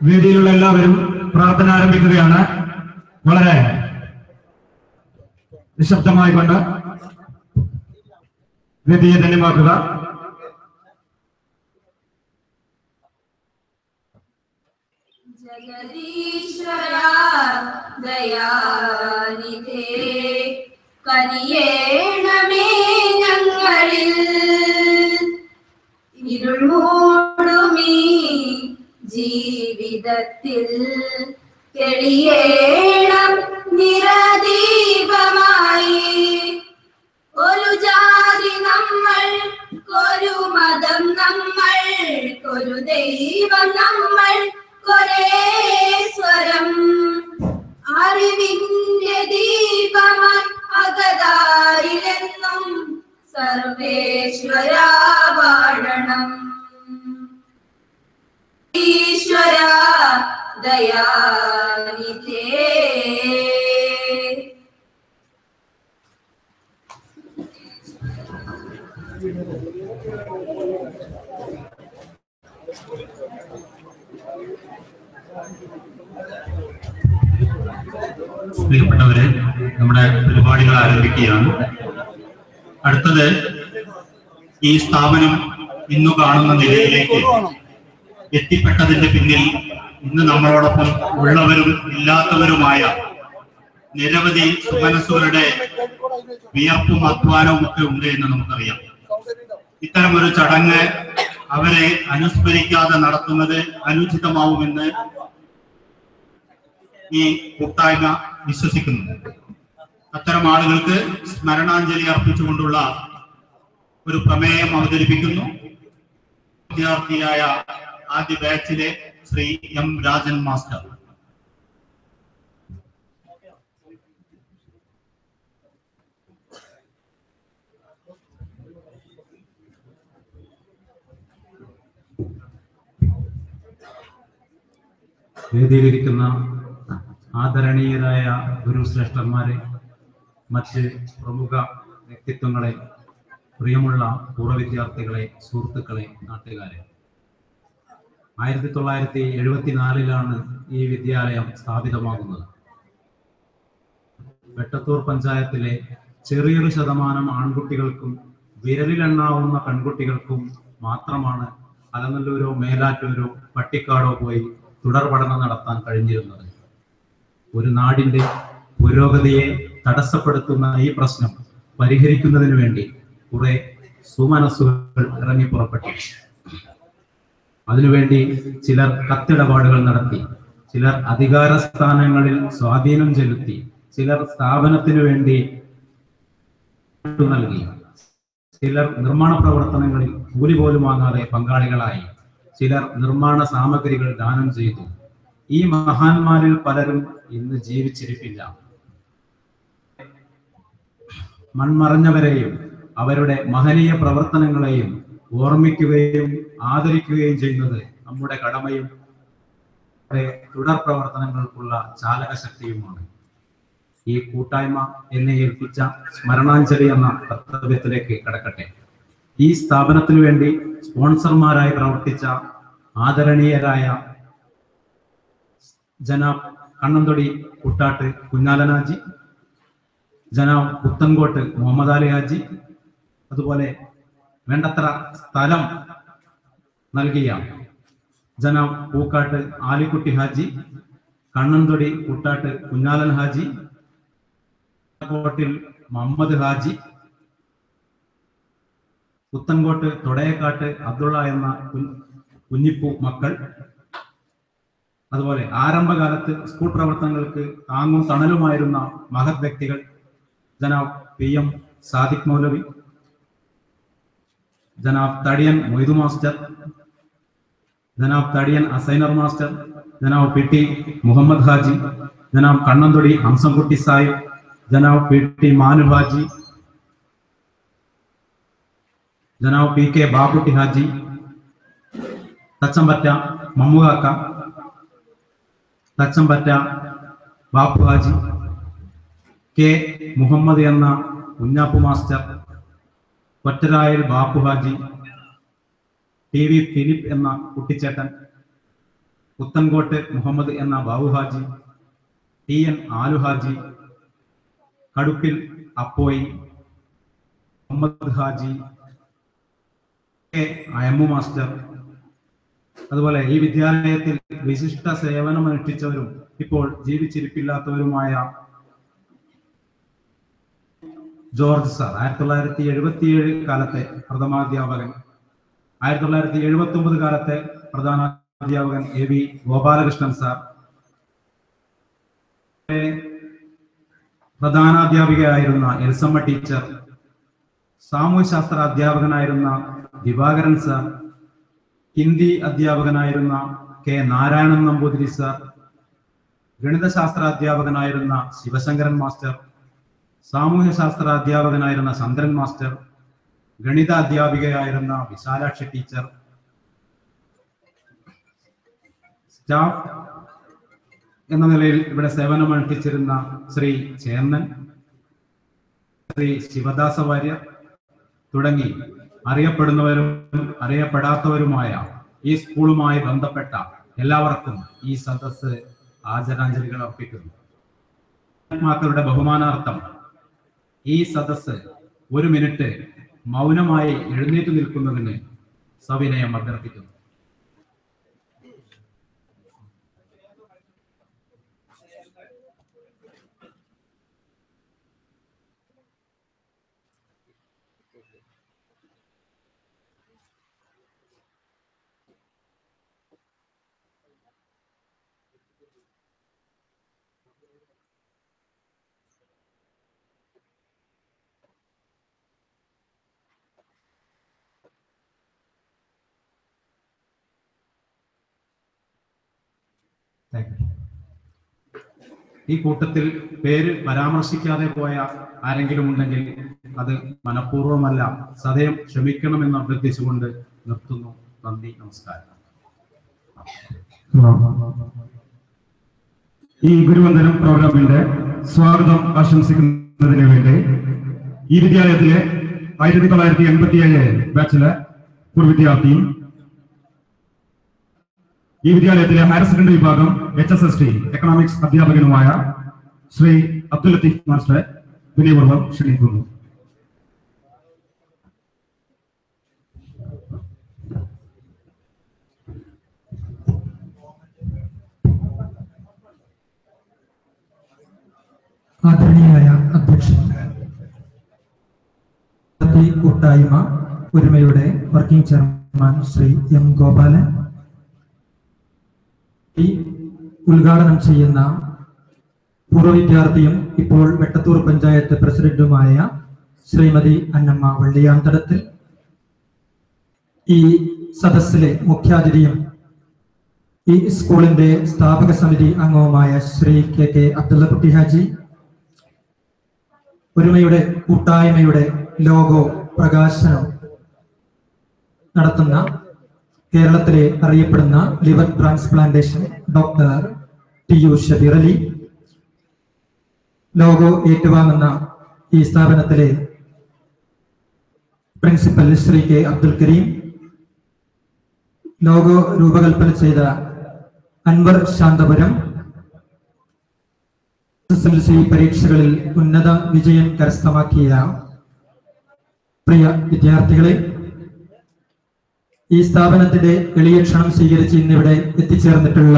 വേദിയിലുള്ള എല്ലാവരും പ്രാർത്ഥന ആരംഭിക്കുകയാണ് വളരെ നിശബ്ദമായിക്കൊണ്ട് വേദിയെ ധന്യമാക്കുക ജഗദീശ്വരാ ദയാനിധേ കനിയേണമേ ഞങ്ങളിൽ ഇരുൾ മൂടുമീ ജീവിതത്തിൽ തെളിയേണം നിറദീപമായി ഒരു ജാതി നമ്മൾ ഒരു മതം നമ്മൾ ഒരു ദൈവം നമ്മൾ ഒരേ സ്വരം അറിവിന്റെ ദീപമായി അകതാരിലെന്നും സർവേശ്വര വാഴണം ഈശ്വര ദയാനിധേ പ്രിയപ്പെട്ടവരെ നമ്മുടെ പരിപാടികൾ ആരംഭിക്കുകയാണ് അടുത്തത് ഈ സ്ഥാപനം ഇന്നു കാണുന്ന നിലയിലേക്ക് എത്തിപ്പെട്ടതിന്റെ പിന്നിൽ ഇന്ന് നമ്മളോടൊപ്പം ഉള്ളവരും ഇല്ലാത്തവരുമായ നിരവധി സുമനസ്സുകളുടെ വിയർപ്പും അധ്വാനവും ഒക്കെ ഉണ്ട് എന്ന് നമുക്കറിയാം ഇത്തരമൊരു ചടങ്ങ് അവരെ അനുസ്മരിക്കാതെ നടത്തുന്നത് അനുചിതമാവുമെന്ന് ഈ കൂട്ടായ്മ വിശ്വസിക്കുന്നു അത്തരം ആളുകൾക്ക് സ്മരണാഞ്ജലി അർപ്പിച്ചുകൊണ്ടുള്ള ഒരു പ്രമേയം അവതരിപ്പിക്കുന്നു വിദ്യാർത്ഥിയായ ആദ്യ ബാച്ചിലെ ശ്രീ എം രാജൻ മാസ്റ്റർ വേദിയിലിരിക്കുന്ന ആദരണീയരായ ഗുരുശ്രേഷ്ഠന്മാരെ മറ്റ് പ്രമുഖ വ്യക്തിത്വങ്ങളെ പ്രിയമുള്ള പൂർവ്വ വിദ്യാർത്ഥികളെ സുഹൃത്തുക്കളെ നാട്ടുകാരെ ആയിരത്തി തൊള്ളായിരത്തി എഴുപത്തിനാലിലാണ് ഈ വിദ്യാലയം സ്ഥാപിതമാകുന്നത് വെട്ടത്തൂർ പഞ്ചായത്തിലെ ചെറിയൊരു ശതമാനം ആൺകുട്ടികൾക്കും വിരലിലെണ്ണാവുന്ന പെൺകുട്ടികൾക്കും മാത്രമാണ് അലനല്ലൂരോ മേലാറ്റൂരോ പട്ടിക്കാടോ പോയി തുടർ പഠനം നടത്താൻ കഴിഞ്ഞിരുന്നത് ഒരു നാടിന്റെ പുരോഗതിയെ തടസ്സപ്പെടുത്തുന്ന ഈ പ്രശ്നം പരിഹരിക്കുന്നതിന് വേണ്ടി കുറെ സുമനസ്സുകൾ ഇറങ്ങി പുറപ്പെട്ടു അതിനുവേണ്ടി ചിലർ കത്തിടപാടുകൾ നടത്തി ചിലർ അധികാര സ്ഥാനങ്ങളിൽ സ്വാധീനം ചെലുത്തി ചിലർ സ്ഥാപനത്തിനു വേണ്ടി നൽകി ചിലർ നിർമ്മാണ പ്രവർത്തനങ്ങളിൽ കൂലി പോലും വാങ്ങാതെ പങ്കാളികളായി ചിലർ നിർമ്മാണ സാമഗ്രികൾ ദാനം ചെയ്തു ഈ മഹാന്മാരിൽ പലരും ഇന്ന് ജീവിച്ചിരിപ്പില്ല മൺമറഞ്ഞവരെയും അവരുടെ മഹനീയ പ്രവർത്തനങ്ങളെയും ഓർമ്മിക്കുകയും ആദരിക്കുകയും ചെയ്യുന്നത് നമ്മുടെ കടമയും അവരുടെ തുടർ പ്രവർത്തനങ്ങൾക്കുള്ള ചാലകശക്തിയുമാണ് ഈ കൂട്ടായ്മ എന്നെ ഏൽപ്പിച്ച സ്മരണാഞ്ജലി എന്ന കർത്തവ്യത്തിലേക്ക് കടക്കട്ടെ ഈ സ്ഥാപനത്തിനു വേണ്ടി സ്പോൺസർമാരായി പ്രവർത്തിച്ച ആദരണീയരായ ജനാബ് കണ്ണന്തൊടി കുട്ടാട്ട് കുഞ്ഞാലനാജി ജനാബ് പുത്തൻകോട്ട് മുഹമ്മദ് അലി ഹാജി അതുപോലെ വേണ്ടത്ര സ്ഥലം നൽകിയ ജനാബ് പൂക്കാട്ട് ആലിക്കുട്ടി ഹാജി കണ്ണന്തൊടി കുട്ടാട്ട് കുഞ്ഞാലൻ ഹാജി കോട്ടിൽ മുഹമ്മദ് ഹാജി പുത്തൻകോട്ട് തൊടയക്കാട്ട് അബ്ദുള്ള എന്ന കു- കുഞ്ഞിപ്പു മക്കൾ അതുപോലെ ആരംഭകാലത്ത് സ്കൂൾ പ്രവർത്തനങ്ങൾക്ക് താങ്ങും തണലുമായിരുന്ന മഹത് വ്യക്തികൾ ജനാബ് പി എം സാദിഖ് മൗലവി ജനാബ് തടിയൻ മൊയ്തു മാസ്റ്റർ ജനാബ് തടിയൻ അസൈനർ മാസ്റ്റർ ജനാബ് പി ടി മുഹമ്മദ് ഹാജി ജനാബ് കണ്ണന്തൊടി ഹംസംകുട്ടി സാഹിബ് ജനാബ് പി ടി മാനു ഹാജി ജനാബ് പി കെ ബാബുട്ടി ഹാജി തച്ചമ്പറ്റ മമ്മുകാക്ക തച്ചമ്പറ്റ ബാപ്പു ഹാജി കെ മുഹമ്മദ് എന്ന കുഞ്ഞാപ്പു മാസ്റ്റർ കൊറ്റരായൽ ബാപ്പു ഹാജി ടി വി ഫിലിപ്പ് എന്ന കുട്ടിച്ചേട്ടൻ പുത്തൻകോട്ട് മുഹമ്മദ് എന്ന ബാബു ഹാജി ടി എൻ ആലു ഹാജി കടുപ്പിൽ അപ്പോയി മുഹമ്മദ് ഹാജി കെ അയമ്മു മാസ്റ്റർ അതുപോലെ ഈ വിദ്യാലയത്തിൽ വിശിഷ്ട സേവനമനുഷ്ഠിച്ചവരും ഇപ്പോൾ ജീവിച്ചിരിപ്പില്ലാത്തവരുമായ ജോർജ് സാർ ആയിരത്തി തൊള്ളായിരത്തി എഴുപത്തിയേഴ് കാലത്തെ പ്രഥമാധ്യാപകൻ ആയിരത്തി തൊള്ളായിരത്തി എഴുപത്തി ഒമ്പത് കാലത്തെ പ്രധാന അധ്യാപകൻ എ വി ഗോപാലകൃഷ്ണൻ സാർ പ്രധാനാധ്യാപികയായിരുന്ന എൽസമ്മ ടീച്ചർ സാമൂഹ്യശാസ്ത്ര അധ്യാപകനായിരുന്ന ദിവാകരൻ സാർ ഹിന്ദി അധ്യാപകനായിരുന്ന കെ നാരായണൻ നമ്പൂതിരി സാർ ഗണിതശാസ്ത്ര അധ്യാപകനായിരുന്ന ശിവശങ്കരൻ മാസ്റ്റർ സാമൂഹ്യശാസ്ത്ര അധ്യാപകനായിരുന്ന ചന്ദ്രൻ മാസ്റ്റർ ഗണിത അധ്യാപികയായിരുന്ന വിശാലാക്ഷി ടീച്ചർ സ്റ്റാഫ് എന്ന നിലയിൽ ഇവിടെ സേവനമനുഷ്ഠിച്ചിരുന്ന ശ്രീ ചേന്നൻ ശ്രീ ശിവദാസ വാര്യർ തുടങ്ങി അറിയപ്പെടുന്നവരും അറിയപ്പെടാത്തവരുമായ ഈ സ്കൂളുമായി ബന്ധപ്പെട്ട എല്ലാവർക്കും ഈ സദസ്സ് ആദരാഞ്ജലികൾ അർപ്പിക്കുന്നു ആത്മാക്കളുടെ ബഹുമാനാർത്ഥം ഈ സദസ്സ് ഒരു മിനിറ്റ് മൗനമായി എഴുന്നേറ്റ് നിൽക്കുന്നതിന് സവിനയം അഭ്യർത്ഥിക്കുന്നു Thank you. ഈ കൂട്ടത്തിൽ പേര് പരാമർശിക്കാതെ പോയ ആരെങ്കിലും ഉണ്ടെങ്കിൽ അത് മനഃപൂർവ്വമല്ല സദയം ക്ഷമിക്കണമെന്ന് അഭ്യർത്ഥിച്ചുകൊണ്ട് നിർത്തുന്നു നന്ദി നമസ്കാരം ഈ ഗുരുവന്ദനം പ്രോഗ്രാമിന്റെ സ്വാഗതം ആശംസിക്കുന്നതിന് വേണ്ടി ഈ വിദ്യാലയത്തിലെ ആയിരത്തി തൊള്ളായിരത്തി എൺപത്തിയേഴ് ബാച്ചിലെ ഒരു വിദ്യാർത്ഥിയും ഈ വിദ്യാലയത്തിലെ ഹയർ സെക്കൻഡറി വിഭാഗം H S S T economics അധ്യാപകനുമായ ശ്രീ അബ്ദുൽ ലത്തീഫ് മാസ്റ്ററെ വിനയപൂർവ്വം ക്ഷണിക്കുന്നു ആദരണീയായ അധ്യക്ഷൻ ഈ കൂട്ടായ്മ ഒരുമയുടെ working chairman Shri M Gopalan ഈ ഉദ്ഘാടനം ചെയ്യുന്ന പൂർവ്വ വിദ്യാർത്ഥിയും ഇപ്പോൾ വെട്ടത്തൂർ പഞ്ചായത്ത് പ്രസിഡന്റുമായ ശ്രീമതി അന്നമ്മ വള്ളിയാന്തടത്തിൽ ഈ സദസ്സിലെ മുഖ്യാതിഥിയും ഈ സ്കൂളിന്റെ സ്ഥാപക സമിതി അംഗവുമായ ശ്രീ കെ കെ അബ്ദുള്ളക്കുട്ടി ഹാജി ഒരുമയുടെ കൂട്ടായ്മയുടെ ലോഗോ പ്രകാശനം നടത്തുന്ന കേരളത്തിലെ അറിയപ്പെടുന്ന liver transplantation doctor T U Shabeer Ali logo ഏറ്റുവാങ്ങുന്ന ഈ സ്ഥാപനത്തിലെ principal Shri K Abdul Kareem logo രൂപകൽപ്പന ചെയ്ത Anwar Santhapuram S L C പരീക്ഷകളിൽ ഉന്നത വിജയം കരസ്ഥമാക്കിയ പ്രിയ വിദ്യാർത്ഥികളെ ഈ സ്ഥാപനത്തിന്റെ എളിയ ക്ഷണം സ്വീകരിച്ച് ഇന്നിവിടെ എത്തിച്ചേർന്നിട്ടുള്ള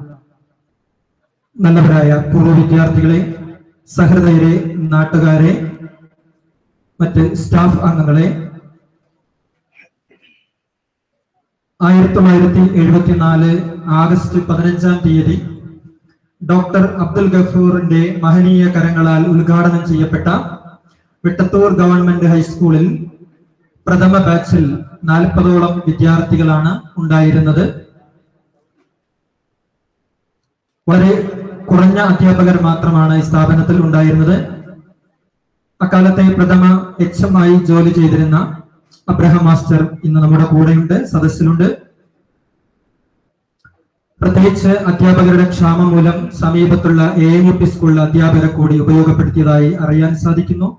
നല്ലവരായ പൂർവ്വ വിദ്യാർത്ഥികളെ സഹൃദയരെ നാട്ടുകാരെ മറ്റ് സ്റ്റാഫ് അംഗങ്ങളെ ആയിരത്തി തൊള്ളായിരത്തി എഴുപത്തിനാല് ആഗസ്റ്റ് പതിനഞ്ചാം തീയതി ഡോക്ടർ അബ്ദുൽ ഗഫൂറിന്റെ മഹനീയ കരങ്ങളാൽ ഉദ്ഘാടനം ചെയ്യപ്പെട്ട വെട്ടത്തൂർ ഗവൺമെന്റ് ഹൈസ്കൂളിൽ പ്രഥമ ബാച്ചിൽ നാൽപ്പതോളം വിദ്യാർത്ഥികളാണ് ഉണ്ടായിരുന്നത് വളരെ കുറഞ്ഞ അധ്യാപകർ മാത്രമാണ് ഈ സ്ഥാപനത്തിൽ ഉണ്ടായിരുന്നത് അക്കാലത്തെ പ്രഥമ എച്ച് എം ആയി ജോലി ചെയ്തിരുന്ന അബ്രഹാം മാസ്റ്റർ ഇന്ന് നമ്മുടെ കൂടെയുണ്ട് സദസ്സിലുണ്ട് പ്രത്യേകിച്ച് അധ്യാപകരുടെ ക്ഷാമം മൂലം സമീപത്തുള്ള എ യു പി സ്കൂളിലെ അധ്യാപകരെ കൂടി ഉപയോഗപ്പെടുത്തിയതായി അറിയാൻ സാധിക്കുന്നു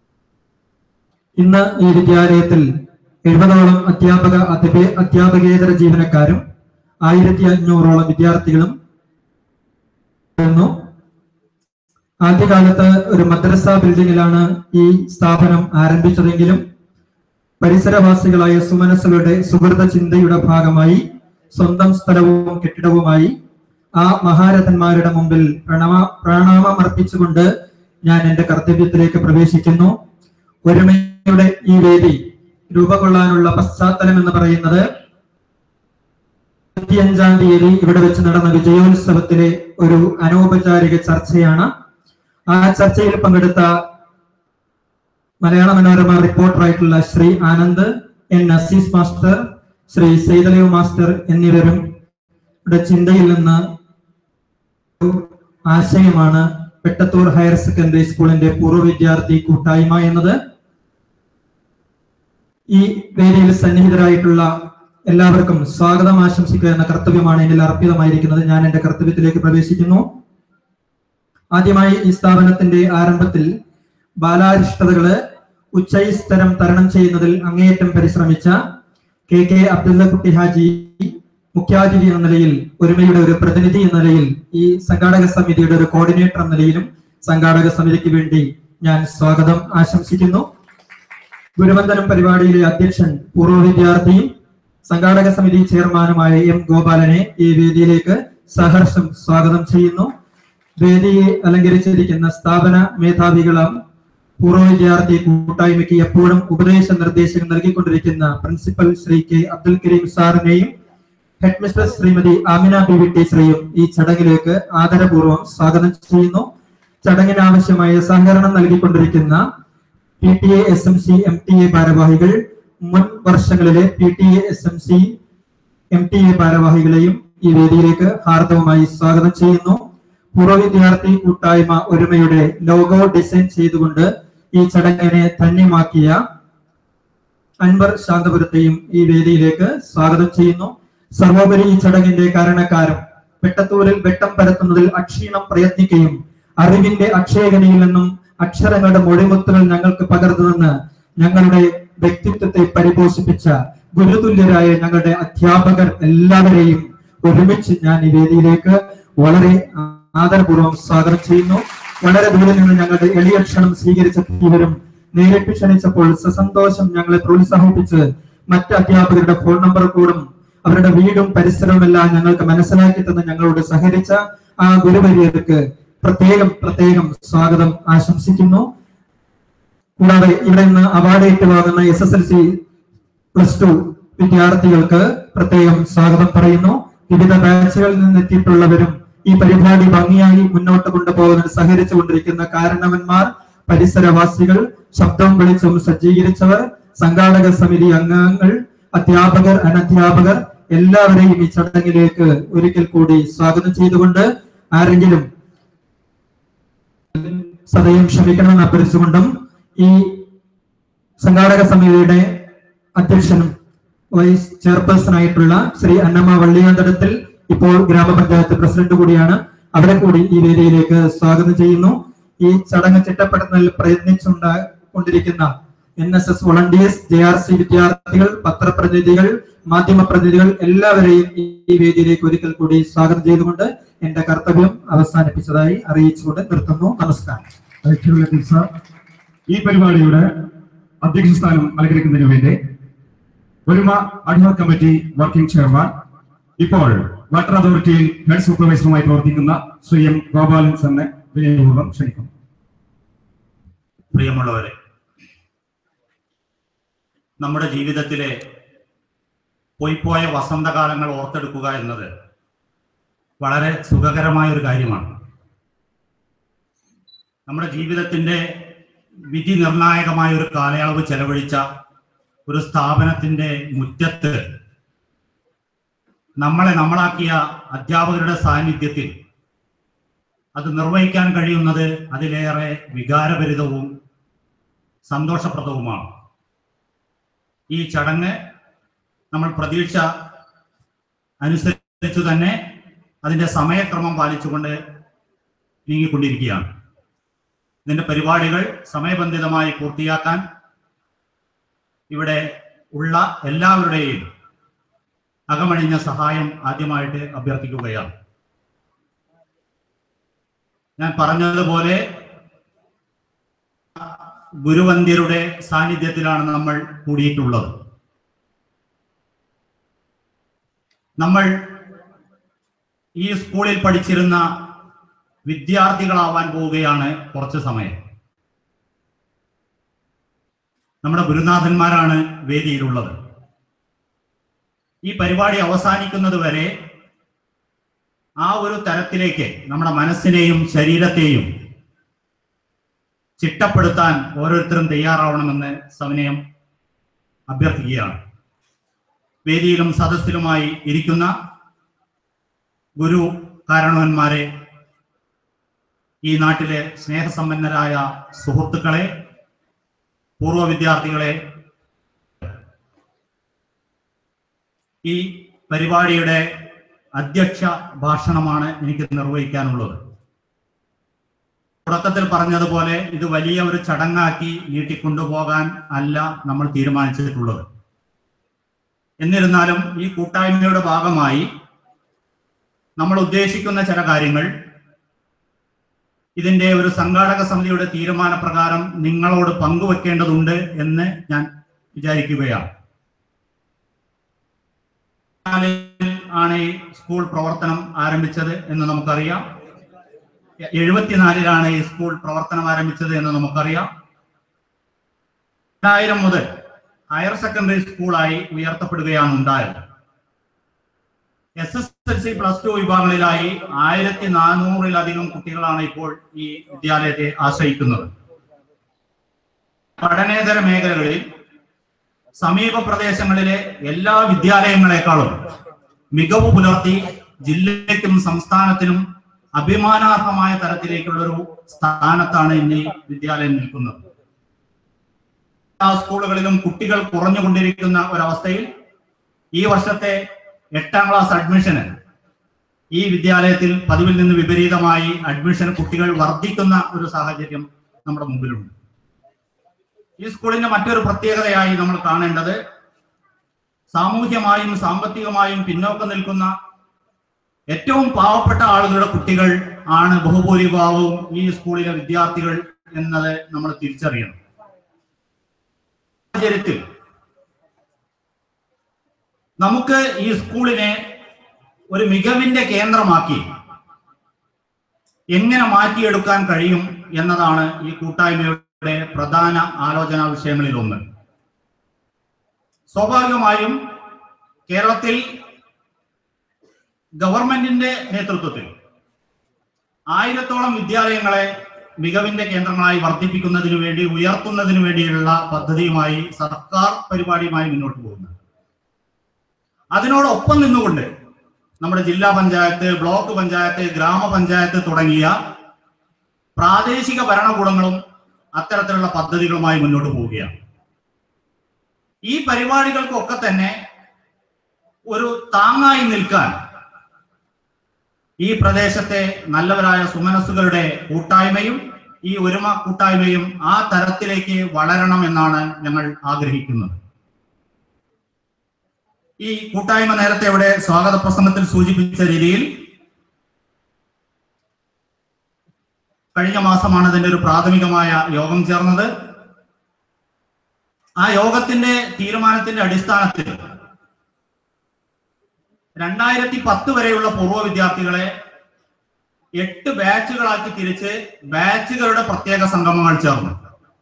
ഇന്ന് ഈ വിദ്യാലയത്തിൽ എഴുപതോളം അധ്യാപക അധ്യാപ- അധ്യാപകേതര ജീവനക്കാരും ആയിരത്തി അഞ്ഞൂറോളം വിദ്യാർത്ഥികളും ന്നു. ആദ്യകാലത്ത് ഒരു മദ്രസ ബിൽഡിങ്ങിലാണ് ഈ സ്ഥാപനം ആരംഭിച്ചതെങ്കിലും പരിസരവാസികളായ സുമനസ്സുകളുടെ സുഹൃത ചിന്തയുടെ ഭാഗമായി സ്വന്തം സ്ഥലവും കെട്ടിടവുമായി ആ മഹാരഥന്മാരുടെ മുമ്പിൽ പ്രണവ പ്രണാമം അർപ്പിച്ചുകൊണ്ട് ഞാൻ എന്റെ കർത്തവ്യത്തിലേക്ക് പ്രവേശിക്കുന്നു ഒരുമയുടെ ഈ വേദി രൂപകൊള്ളാനുള്ള പശ്ചാത്തലം എന്ന് പറയുന്നത് ഇരുപത്തിയഞ്ചാം തീയതി ഇവിടെ വെച്ച് നടന്ന വിജയോത്സവത്തിലെ ഒരു അനൗപചാരിക ചർച്ചയാണ് ആ ചർച്ചയിൽ പങ്കെടുത്ത മലയാള മനോരമ റിപ്പോർട്ടറായിട്ടുള്ള Shri Anand N Nasees master Shri Saithalayo master എന്നിവരും യുടെ ചിന്തയിൽ നിന്ന് ഒരു ആശയമാണ് പെട്ടത്തൂർ ഹയർ സെക്കൻഡറി സ്കൂളിന്റെ പൂർവ്വ വിദ്യാർത്ഥി കൂട്ടായ്മ എന്നത് ഈ വേദിയിൽ സന്നിഹിതരായിട്ടുള്ള എല്ലാവർക്കും സ്വാഗതം ആശംസിക്കുക എന്ന കർത്തവ്യമാണ് എന്നിൽ അർപ്പിതമായിരിക്കുന്നത് ഞാൻ എന്റെ കർത്തവ്യത്തിലേക്ക് പ്രവേശിക്കുന്നു ആദ്യമായി ഈ സ്ഥാപനത്തിന്റെ ആരംഭത്തിൽ ബാലാരിഷ്ടതകള് ഉച്ചൈസ്തരം തരണം ചെയ്യുന്നതിൽ അങ്ങേയറ്റം പരിശ്രമിച്ച കെ കെ അബ്ദുള്ളക്കുട്ടി ഹാജി മുഖ്യാതിഥി എന്ന നിലയിൽ ഒരുമയുടെ ഒരു പ്രതിനിധി എന്ന നിലയിൽ ഈ സംഘാടക സമിതിയുടെ ഒരു കോർഡിനേറ്റർ എന്ന നിലയിലും സംഘാടക സമിതിക്ക് വേണ്ടി ഞാൻ സ്വാഗതം ആശംസിക്കുന്നു ഗുരുവന്ദനം പരിപാടിയിലെ അധ്യക്ഷൻ പൂർവ്വ വിദ്യാർത്ഥിയും സംഘാടക സമിതി ചെയർമാനുമായ എം ഗോപാലനെ ഈ വേദിയിലേക്ക് സഹർഷം സ്വാഗതം ചെയ്യുന്നു വേദിയെ അലങ്കരിച്ചിരിക്കുന്ന സ്ഥാപന മേധാവികളും പൂർവ്വ വിദ്യാർത്ഥി കൂട്ടായ്മയ്ക്ക് എപ്പോഴും ഉപദേശ നിർദ്ദേശങ്ങൾ നൽകിക്കൊണ്ടിരിക്കുന്ന പ്രിൻസിപ്പൽ ശ്രീ കെ അബ്ദുൽ കരീം സാറിനെയും ഹെഡ് മിസ്റ്റർ ശ്രീമതി ആമിന ബിവി ടീച്ചറെയും ഈ ചടങ്ങിലേക്ക് ആദരപൂർവ്വം സ്വാഗതം ചെയ്യുന്നു ചടങ്ങിന് ആവശ്യമായ സഹകരണം നൽകിക്കൊണ്ടിരിക്കുന്ന P T A S M C M T A ഭാരവാഹികൾ മുൻ വർഷങ്ങളിലെ P T A S M C M T A ഭാരവാഹികളെയും ഈ വേദിയിലേക്ക് ഹാർദവമായി സ്വാഗതം ചെയ്യുന്നു പൂർവ്വ വിദ്യാർത്ഥി കൂട്ടായ്മ ഒരുമയുടെ ലോഗോ ഡിസൈൻ ചെയ്തുകൊണ്ട് ഈ ചടങ്ങിനെ ധന്യമാക്കിയ അൻവർ ശാന്തപുരത്തെയും ഈ വേദിയിലേക്ക് സ്വാഗതം ചെയ്യുന്നു സർവോപരി ഈ ചടങ്ങിന്റെ കാരണക്കാരും വെട്ടത്തൂരിൽ വെട്ടം പരത്തുന്നതിൽ അക്ഷീണം പ്രയത്നിക്കുകയും അറിവിന്റെ അക്ഷയഗനിയിൽ നിന്നും അക്ഷരങ്ങളുടെ മൊഴിമുത്തുകൾ ഞങ്ങൾക്ക് പകർന്നു നിന്ന് ഞങ്ങളുടെ വ്യക്തിത്വത്തെ പരിപോഷിപ്പിച്ച ഗുരുതുല്യരായ ഞങ്ങളുടെ അധ്യാപകർ എല്ലാവരെയും ഒരുമിച്ച് ഞാൻ ഈ വേദിയിലേക്ക് വളരെ ആദരപൂർവ്വം സ്വാഗതം ചെയ്യുന്നു വളരെ ദൂരെ നിന്ന് ഞങ്ങളുടെ എളിയ ക്ഷണം സ്വീകരിച്ചവരും നേരിട്ട് ക്ഷണിച്ചപ്പോൾ സസന്തോഷം ഞങ്ങളെ പ്രോത്സാഹിപ്പിച്ച് മറ്റ് അധ്യാപകരുടെ ഫോൺ നമ്പർ കൂടും അവരുടെ വീടും പരിസരവും എല്ലാം ഞങ്ങൾക്ക് മനസ്സിലാക്കി തന്ന് ഞങ്ങളോട് സഹകരിച്ച ആ ഗുരുവര്യർക്ക് പ്രത്യേകം പ്രത്യേകം സ്വാഗതം ആശംസിക്കുന്നു കൂടാതെ ഇവിടെ നിന്ന് അവാർഡ് ഏറ്റുവാങ്ങുന്ന S S L C plus two വിദ്യാർത്ഥികൾക്ക് പ്രത്യേകം സ്വാഗതം പറയുന്നു വിവിധ ബാച്ചുകളിൽ നിന്ന് എത്തിയിട്ടുള്ളവരും ഈ പരിപാടി ഭംഗിയായി മുന്നോട്ട് കൊണ്ടുപോകുന്നതിന് സഹകരിച്ചു കൊണ്ടിരിക്കുന്ന കാരണവന്മാർ പരിസരവാസികൾ ശബ്ദവും വെളിച്ചവും സജ്ജീകരിച്ചവർ സംഘാടക സമിതി അംഗങ്ങൾ അധ്യാപകർ അനധ്യാപകർ എല്ലാവരെയും ഈ ചടങ്ങിലേക്ക് ഒരിക്കൽ കൂടി സ്വാഗതം ചെയ്തുകൊണ്ട് ആരെങ്കിലും സദയം ക്ഷമിക്കണമെന്ന് അഭ്യർത്ഥിച്ചുകൊണ്ടും ഈ സംഘാടക സമിതിയുടെ അധ്യക്ഷനും വൈസ് ചെയർപേഴ്സൺ ആയിട്ടുള്ള ശ്രീ അന്നമ്മ വള്ളിയാന്തരത്തിൽ ഇപ്പോൾ ഗ്രാമപഞ്ചായത്ത് പ്രസിഡന്റ് കൂടിയാണ് അവരെ കൂടി ഈ വേദിയിലേക്ക് സ്വാഗതം ചെയ്യുന്നു ഈ ചടങ്ങ് ചിട്ടപ്പെടുത്തുന്നതിൽ പ്രയത്നിച്ചുണ്ടാ കൊണ്ടിരിക്കുന്ന N S S volunteers J R C വിദ്യാർത്ഥികൾ പത്രപ്രതിനിധികൾ മാധ്യമ പ്രതിനിധികൾ എല്ലാവരെയും ഈ വേദിയിലേക്ക് ഒരിക്കൽ കൂടി സ്വാഗതം ചെയ്തുകൊണ്ട് എന്റെ കർത്തവ്യം അവസാനിപ്പിച്ചതായി അറിയിച്ചുകൊണ്ട് നിർത്തുന്നു നമസ്കാരം ഐക്യമുള്ള ടീച്ചർ ഈ പരിപാടിയുടെ അധ്യക്ഷ സ്ഥാനം അലങ്കരിക്കുന്നതിന് വേണ്ടി ഒരുമ അഡ്ഹോക് കമ്മിറ്റി വർക്കിംഗ് ചെയർമാൻ ഇപ്പോൾ വാട്ടർ അതോറിറ്റിയിൽ ഹെഡ് സൂപ്പർവൈസറുമായി പ്രവർത്തിക്കുന്ന ശ്രീ എം ഗോപാലൻ സാറിനെ വിനയപൂർവ്വം ക്ഷണിക്കുന്നു പ്രിയമുള്ളവരെ നമ്മുടെ ജീവിതത്തിലെ പോയിപ്പോയ വസന്തകാലങ്ങൾ ഓർത്തെടുക്കുക എന്നത് വളരെ സുഖകരമായ ഒരു കാര്യമാണ് നമ്മുടെ ജീവിതത്തിന്റെ വിധി നിർണായകമായ ഒരു കാലയളവ് ചെലവഴിച്ച ഒരു സ്ഥാപനത്തിന്റെ മുറ്റത്ത് നമ്മളെ നമ്മളാക്കിയ അധ്യാപകരുടെ സാന്നിധ്യത്തിൽ അത് നിർവഹിക്കാൻ കഴിയുന്നത് അതിലേറെ വികാരഭരിതവും സന്തോഷപ്രദവുമാണ് ഈ ചടങ്ങ് നമ്മൾ പ്രതീക്ഷ അനുസരിച്ചു തന്നെ അതിന്റെ സമയക്രമം പാലിച്ചുകൊണ്ട് നീങ്ങിക്കൊണ്ടിരിക്കുകയാണ് ഇതിന്റെ പരിപാടികൾ സമയബന്ധിതമായി പൂർത്തിയാക്കാൻ ഇവിടെ ഉള്ള എല്ലാവരുടെയും അകമഴിഞ്ഞ സഹായം ആദ്യമായിട്ട് അഭ്യർത്ഥിക്കുകയാണ് ഞാൻ പറഞ്ഞതുപോലെ ഗുരുവന്ധ്യരുടെ സാന്നിധ്യത്തിലാണ് നമ്മൾ കൂടിയിട്ടുള്ളത് നമ്മൾ ഈ സ്കൂളിൽ പഠിച്ചിരുന്ന വിദ്യാർത്ഥികളാവാൻ പോവുകയാണ് കുറച്ച് സമയം നമ്മുടെ ഗുരുനാഥന്മാരാണ് വേദിയിലുള്ളത് ഈ പരിപാടി അവസാനിക്കുന്നത് വരെ ആ ഒരു തരത്തിലേക്ക് നമ്മുടെ മനസ്സിനെയും ശരീരത്തെയും ചിട്ടപ്പെടുത്താൻ ഓരോരുത്തരും തയ്യാറാവണമെന്ന് സവിനയം അഭ്യർത്ഥിക്കുകയാണ് വേദിയിലും സദസ്സിലുമായി ഇരിക്കുന്ന ഗുരു കാരണവന്മാരെ ഈ നാട്ടിലെ സ്നേഹസമ്പന്നരായ സുഹൃത്തുക്കളെ പൂർവ്വ വിദ്യാർത്ഥികളെ ഈ പരിപാടിയുടെ അധ്യക്ഷ ഭാഷണമാണ് എനിക്ക് നിർവഹിക്കാനുള്ളത് തുടക്കത്തിൽ പറഞ്ഞതുപോലെ ഇത് വലിയ ഒരു ചടങ്ങാക്കി നീട്ടിക്കൊണ്ടുപോകാൻ അല്ല നമ്മൾ തീരുമാനിച്ചിട്ടുള്ളത് എന്നിരുന്നാലും ഈ കൂട്ടായ്മയുടെ ഭാഗമായി നമ്മൾ ഉദ്ദേശിക്കുന്ന ചില കാര്യങ്ങൾ ഇതിന്റെ ഒരു സംഘാടക സമിതിയുടെ തീരുമാനപ്രകാരം നിങ്ങളോട് പങ്കുവെക്കേണ്ടതുണ്ട് എന്ന് ഞാൻ വിചാരിക്കുകയാണ് ആണ് ഈ സ്കൂൾ പ്രവർത്തനം ആരംഭിച്ചത് എന്ന് നമുക്കറിയാം എഴുപത്തിനാലിലാണ് ഈ സ്കൂൾ പ്രവർത്തനം ആരംഭിച്ചത് എന്ന് നമുക്കറിയാം രണ്ടായിരം മുതൽ ഹയർ സെക്കൻഡറി സ്കൂളായി ഉയർത്തപ്പെടുകയാണ് ഉണ്ടായത് S S L C plus two വിഭാഗങ്ങളിലായി ആയിരത്തി നാനൂറിലധികം കുട്ടികളാണ് ഇപ്പോൾ ഈ വിദ്യാലയത്തെ ആശ്രയിക്കുന്നത് പഠനേതര മേഖലകളിൽ സമീപ പ്രദേശങ്ങളിലെ എല്ലാ വിദ്യാലയങ്ങളെക്കാളും മികവ് പുലർത്തി ജില്ലയ്ക്കും സംസ്ഥാനത്തിനും അഭിമാനാർഹമായ തരത്തിലേക്കുള്ള ഒരു സ്ഥാനത്താണ് ഇന്ന് ഈ വിദ്യാലയം നിൽക്കുന്നത് എല്ലാ സ്കൂളുകളിലും കുട്ടികൾ കുറഞ്ഞുകൊണ്ടിരിക്കുന്ന ഒരവസ്ഥയിൽ ഈ വർഷത്തെ എട്ടാം ക്ലാസ് അഡ്മിഷന് ഈ വിദ്യാലയത്തിൽ പതിവിൽ നിന്ന് വിപരീതമായി അഡ്മിഷൻ കുട്ടികൾ വർദ്ധിക്കുന്ന ഒരു സാഹചര്യം നമ്മുടെ മുമ്പിലുണ്ട് ഈ സ്കൂളിന്റെ മറ്റൊരു പ്രത്യേകതയായി നമ്മൾ കാണേണ്ടത് സാമൂഹ്യമായും സാമ്പത്തികമായും പിന്നോക്കം നിൽക്കുന്ന ഏറ്റവും പാവപ്പെട്ട ആളുകളുടെ കുട്ടികൾ ആണ് ബഹുഭൂരിഭാഗവും ഈ സ്കൂളിലെ വിദ്യാർത്ഥികൾ എന്നത് നമ്മൾ തിരിച്ചറിയണം സാഹചര്യത്തിൽ നമുക്ക് ഈ സ്കൂളിനെ ഒരു മികവിന്റെ കേന്ദ്രമാക്കി എങ്ങനെ മാറ്റിയെടുക്കാൻ കഴിയും എന്നതാണ് ഈ കൂട്ടായ്മയുടെ പ്രധാന ആലോചനാ വിഷയങ്ങളിൽ ഒന്ന് സ്വാഭാവികമായും കേരളത്തിൽ ഗവൺമെന്റിന്റെ നേതൃത്വത്തിൽ ആയിരത്തോളം വിദ്യാലയങ്ങളെ മികവിന്റെ കേന്ദ്രങ്ങളായി വർദ്ധിപ്പിക്കുന്നതിനു വേണ്ടി ഉയർത്തുന്നതിനു വേണ്ടിയുള്ള പദ്ധതിയുമായി സർക്കാർ പരിപാടിയുമായി മുന്നോട്ട് പോകുന്നത് അതിനോടൊപ്പം നിന്നുകൊണ്ട് നമ്മുടെ ജില്ലാ പഞ്ചായത്ത് ബ്ലോക്ക് പഞ്ചായത്ത് ഗ്രാമപഞ്ചായത്ത് തുടങ്ങിയ പ്രാദേശിക ഭരണകൂടങ്ങളും അത്തരത്തിലുള്ള പദ്ധതികളുമായി മുന്നോട്ട് പോവുകയാണ് ഈ പരിപാടികൾക്കൊക്കെ തന്നെ ഒരു താങ്ങായി നിൽക്കാൻ ഈ പ്രദേശത്തെ നല്ലവരായ സുമനസ്സുകളുടെ കൂട്ടായ്മയും ഈ ഒരുമ കൂട്ടായ്മയും ആ തരത്തിലേക്ക് വളരണം എന്നാണ് ഞങ്ങൾ ആഗ്രഹിക്കുന്നത് ഈ കൂട്ടായ്മ നേരത്തെ ഇവിടെ സ്വാഗത പ്രസംഗത്തിൽ സൂചിപ്പിച്ച രീതിയിൽ കഴിഞ്ഞ മാസമാണ് അതിന്റെ ഒരു പ്രാഥമികമായ യോഗം ചേർന്നത് ആ യോഗത്തിന്റെ തീരുമാനത്തിന്റെ അടിസ്ഥാനത്തിൽ രണ്ടായിരത്തി പത്ത് വരെയുള്ള പൂർവ്വ വിദ്യാർത്ഥികളെ എട്ട് ബാച്ചുകളാക്കി തിരിച്ച് ബാച്ചുകളുടെ പ്രത്യേക സംഗമങ്ങൾ ചേർന്നു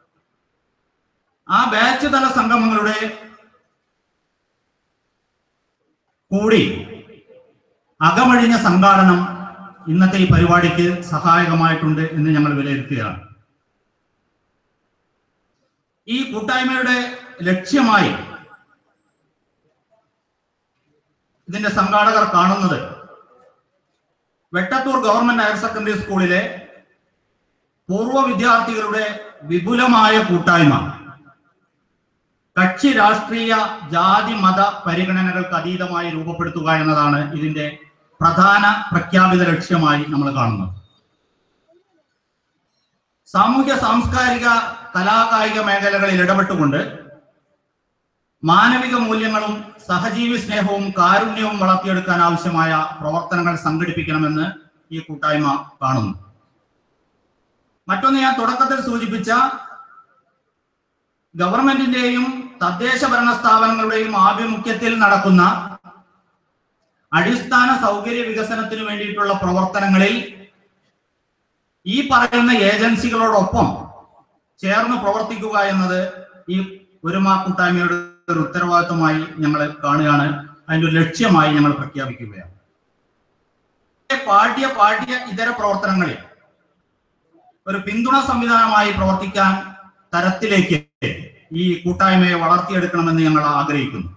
ആ ബാച്ച് തല സംഗമങ്ങളുടെ കൂടി അകമഴിഞ്ഞ സംഘാടനം ഇന്നത്തെ ഈ പരിപാടിക്ക് സഹായകമായിട്ടുണ്ട് എന്ന് ഞങ്ങൾ വിലയിരുത്തുകയാണ് ഈ കൂട്ടായ്മയുടെ ലക്ഷ്യമായി ഇതിന്റെ സംഘാടകർ കാണുന്നത് വെട്ടത്തൂർ ഗവൺമെന്റ് ഹയർ സെക്കൻഡറി സ്കൂളിലെ പൂർവ്വ വിദ്യാർത്ഥികളുടെ വിപുലമായ കൂട്ടായ്മ കക്ഷി രാഷ്ട്രീയ ജാതി മത പരിഗണനകൾക്ക് അതീതമായി രൂപപ്പെടുത്തുക എന്നതാണ് ഇതിന്റെ പ്രധാന പ്രഖ്യാപിത ലക്ഷ്യമായി നമ്മൾ കാണുന്നത് സാമൂഹ്യ സാംസ്കാരിക കലാകായിക മേഖലകളിൽ ഇടപെട്ടുകൊണ്ട് മാനവിക മൂല്യങ്ങളും സഹജീവി സ്നേഹവും കാരുണ്യവും വളർത്തിയെടുക്കാൻ ആവശ്യമായ പ്രവർത്തനങ്ങൾ സംഘടിപ്പിക്കണമെന്ന് ഈ കൂട്ടായ്മ കാണുന്നു മറ്റൊന്ന് ഞാൻ തുടക്കത്തിൽ സൂചിപ്പിച്ച ഗവൺമെന്റിന്റെയും തദ്ദേശ ഭരണ സ്ഥാപനങ്ങളുടെയും ആഭിമുഖ്യത്തിൽ നടക്കുന്ന അടിസ്ഥാന സൗകര്യ വികസനത്തിന് വേണ്ടിയിട്ടുള്ള പ്രവർത്തനങ്ങളിൽ ഈ പറയുന്ന ഏജൻസികളോടൊപ്പം ചേർന്ന് പ്രവർത്തിക്കുക എന്നത് ഈ ഒരുമ കൂട്ടായ്മയുടെ ഒരു ഉത്തരവാദിത്വമായി ഞങ്ങൾ കാണുകയാണ് അതിന്റെ ഒരു ലക്ഷ്യമായി ഞങ്ങൾ പ്രഖ്യാപിക്കുകയാണ് പാഠ്യ പാഠ്യ ഇതര പ്രവർത്തനങ്ങളിൽ ഒരു പിന്തുണ സംവിധാനമായി പ്രവർത്തിക്കാൻ തരത്തിലേക്ക് ഈ കൂട്ടായ്മയെ വളർത്തിയെടുക്കണമെന്ന് ഞങ്ങൾ ആഗ്രഹിക്കുന്നു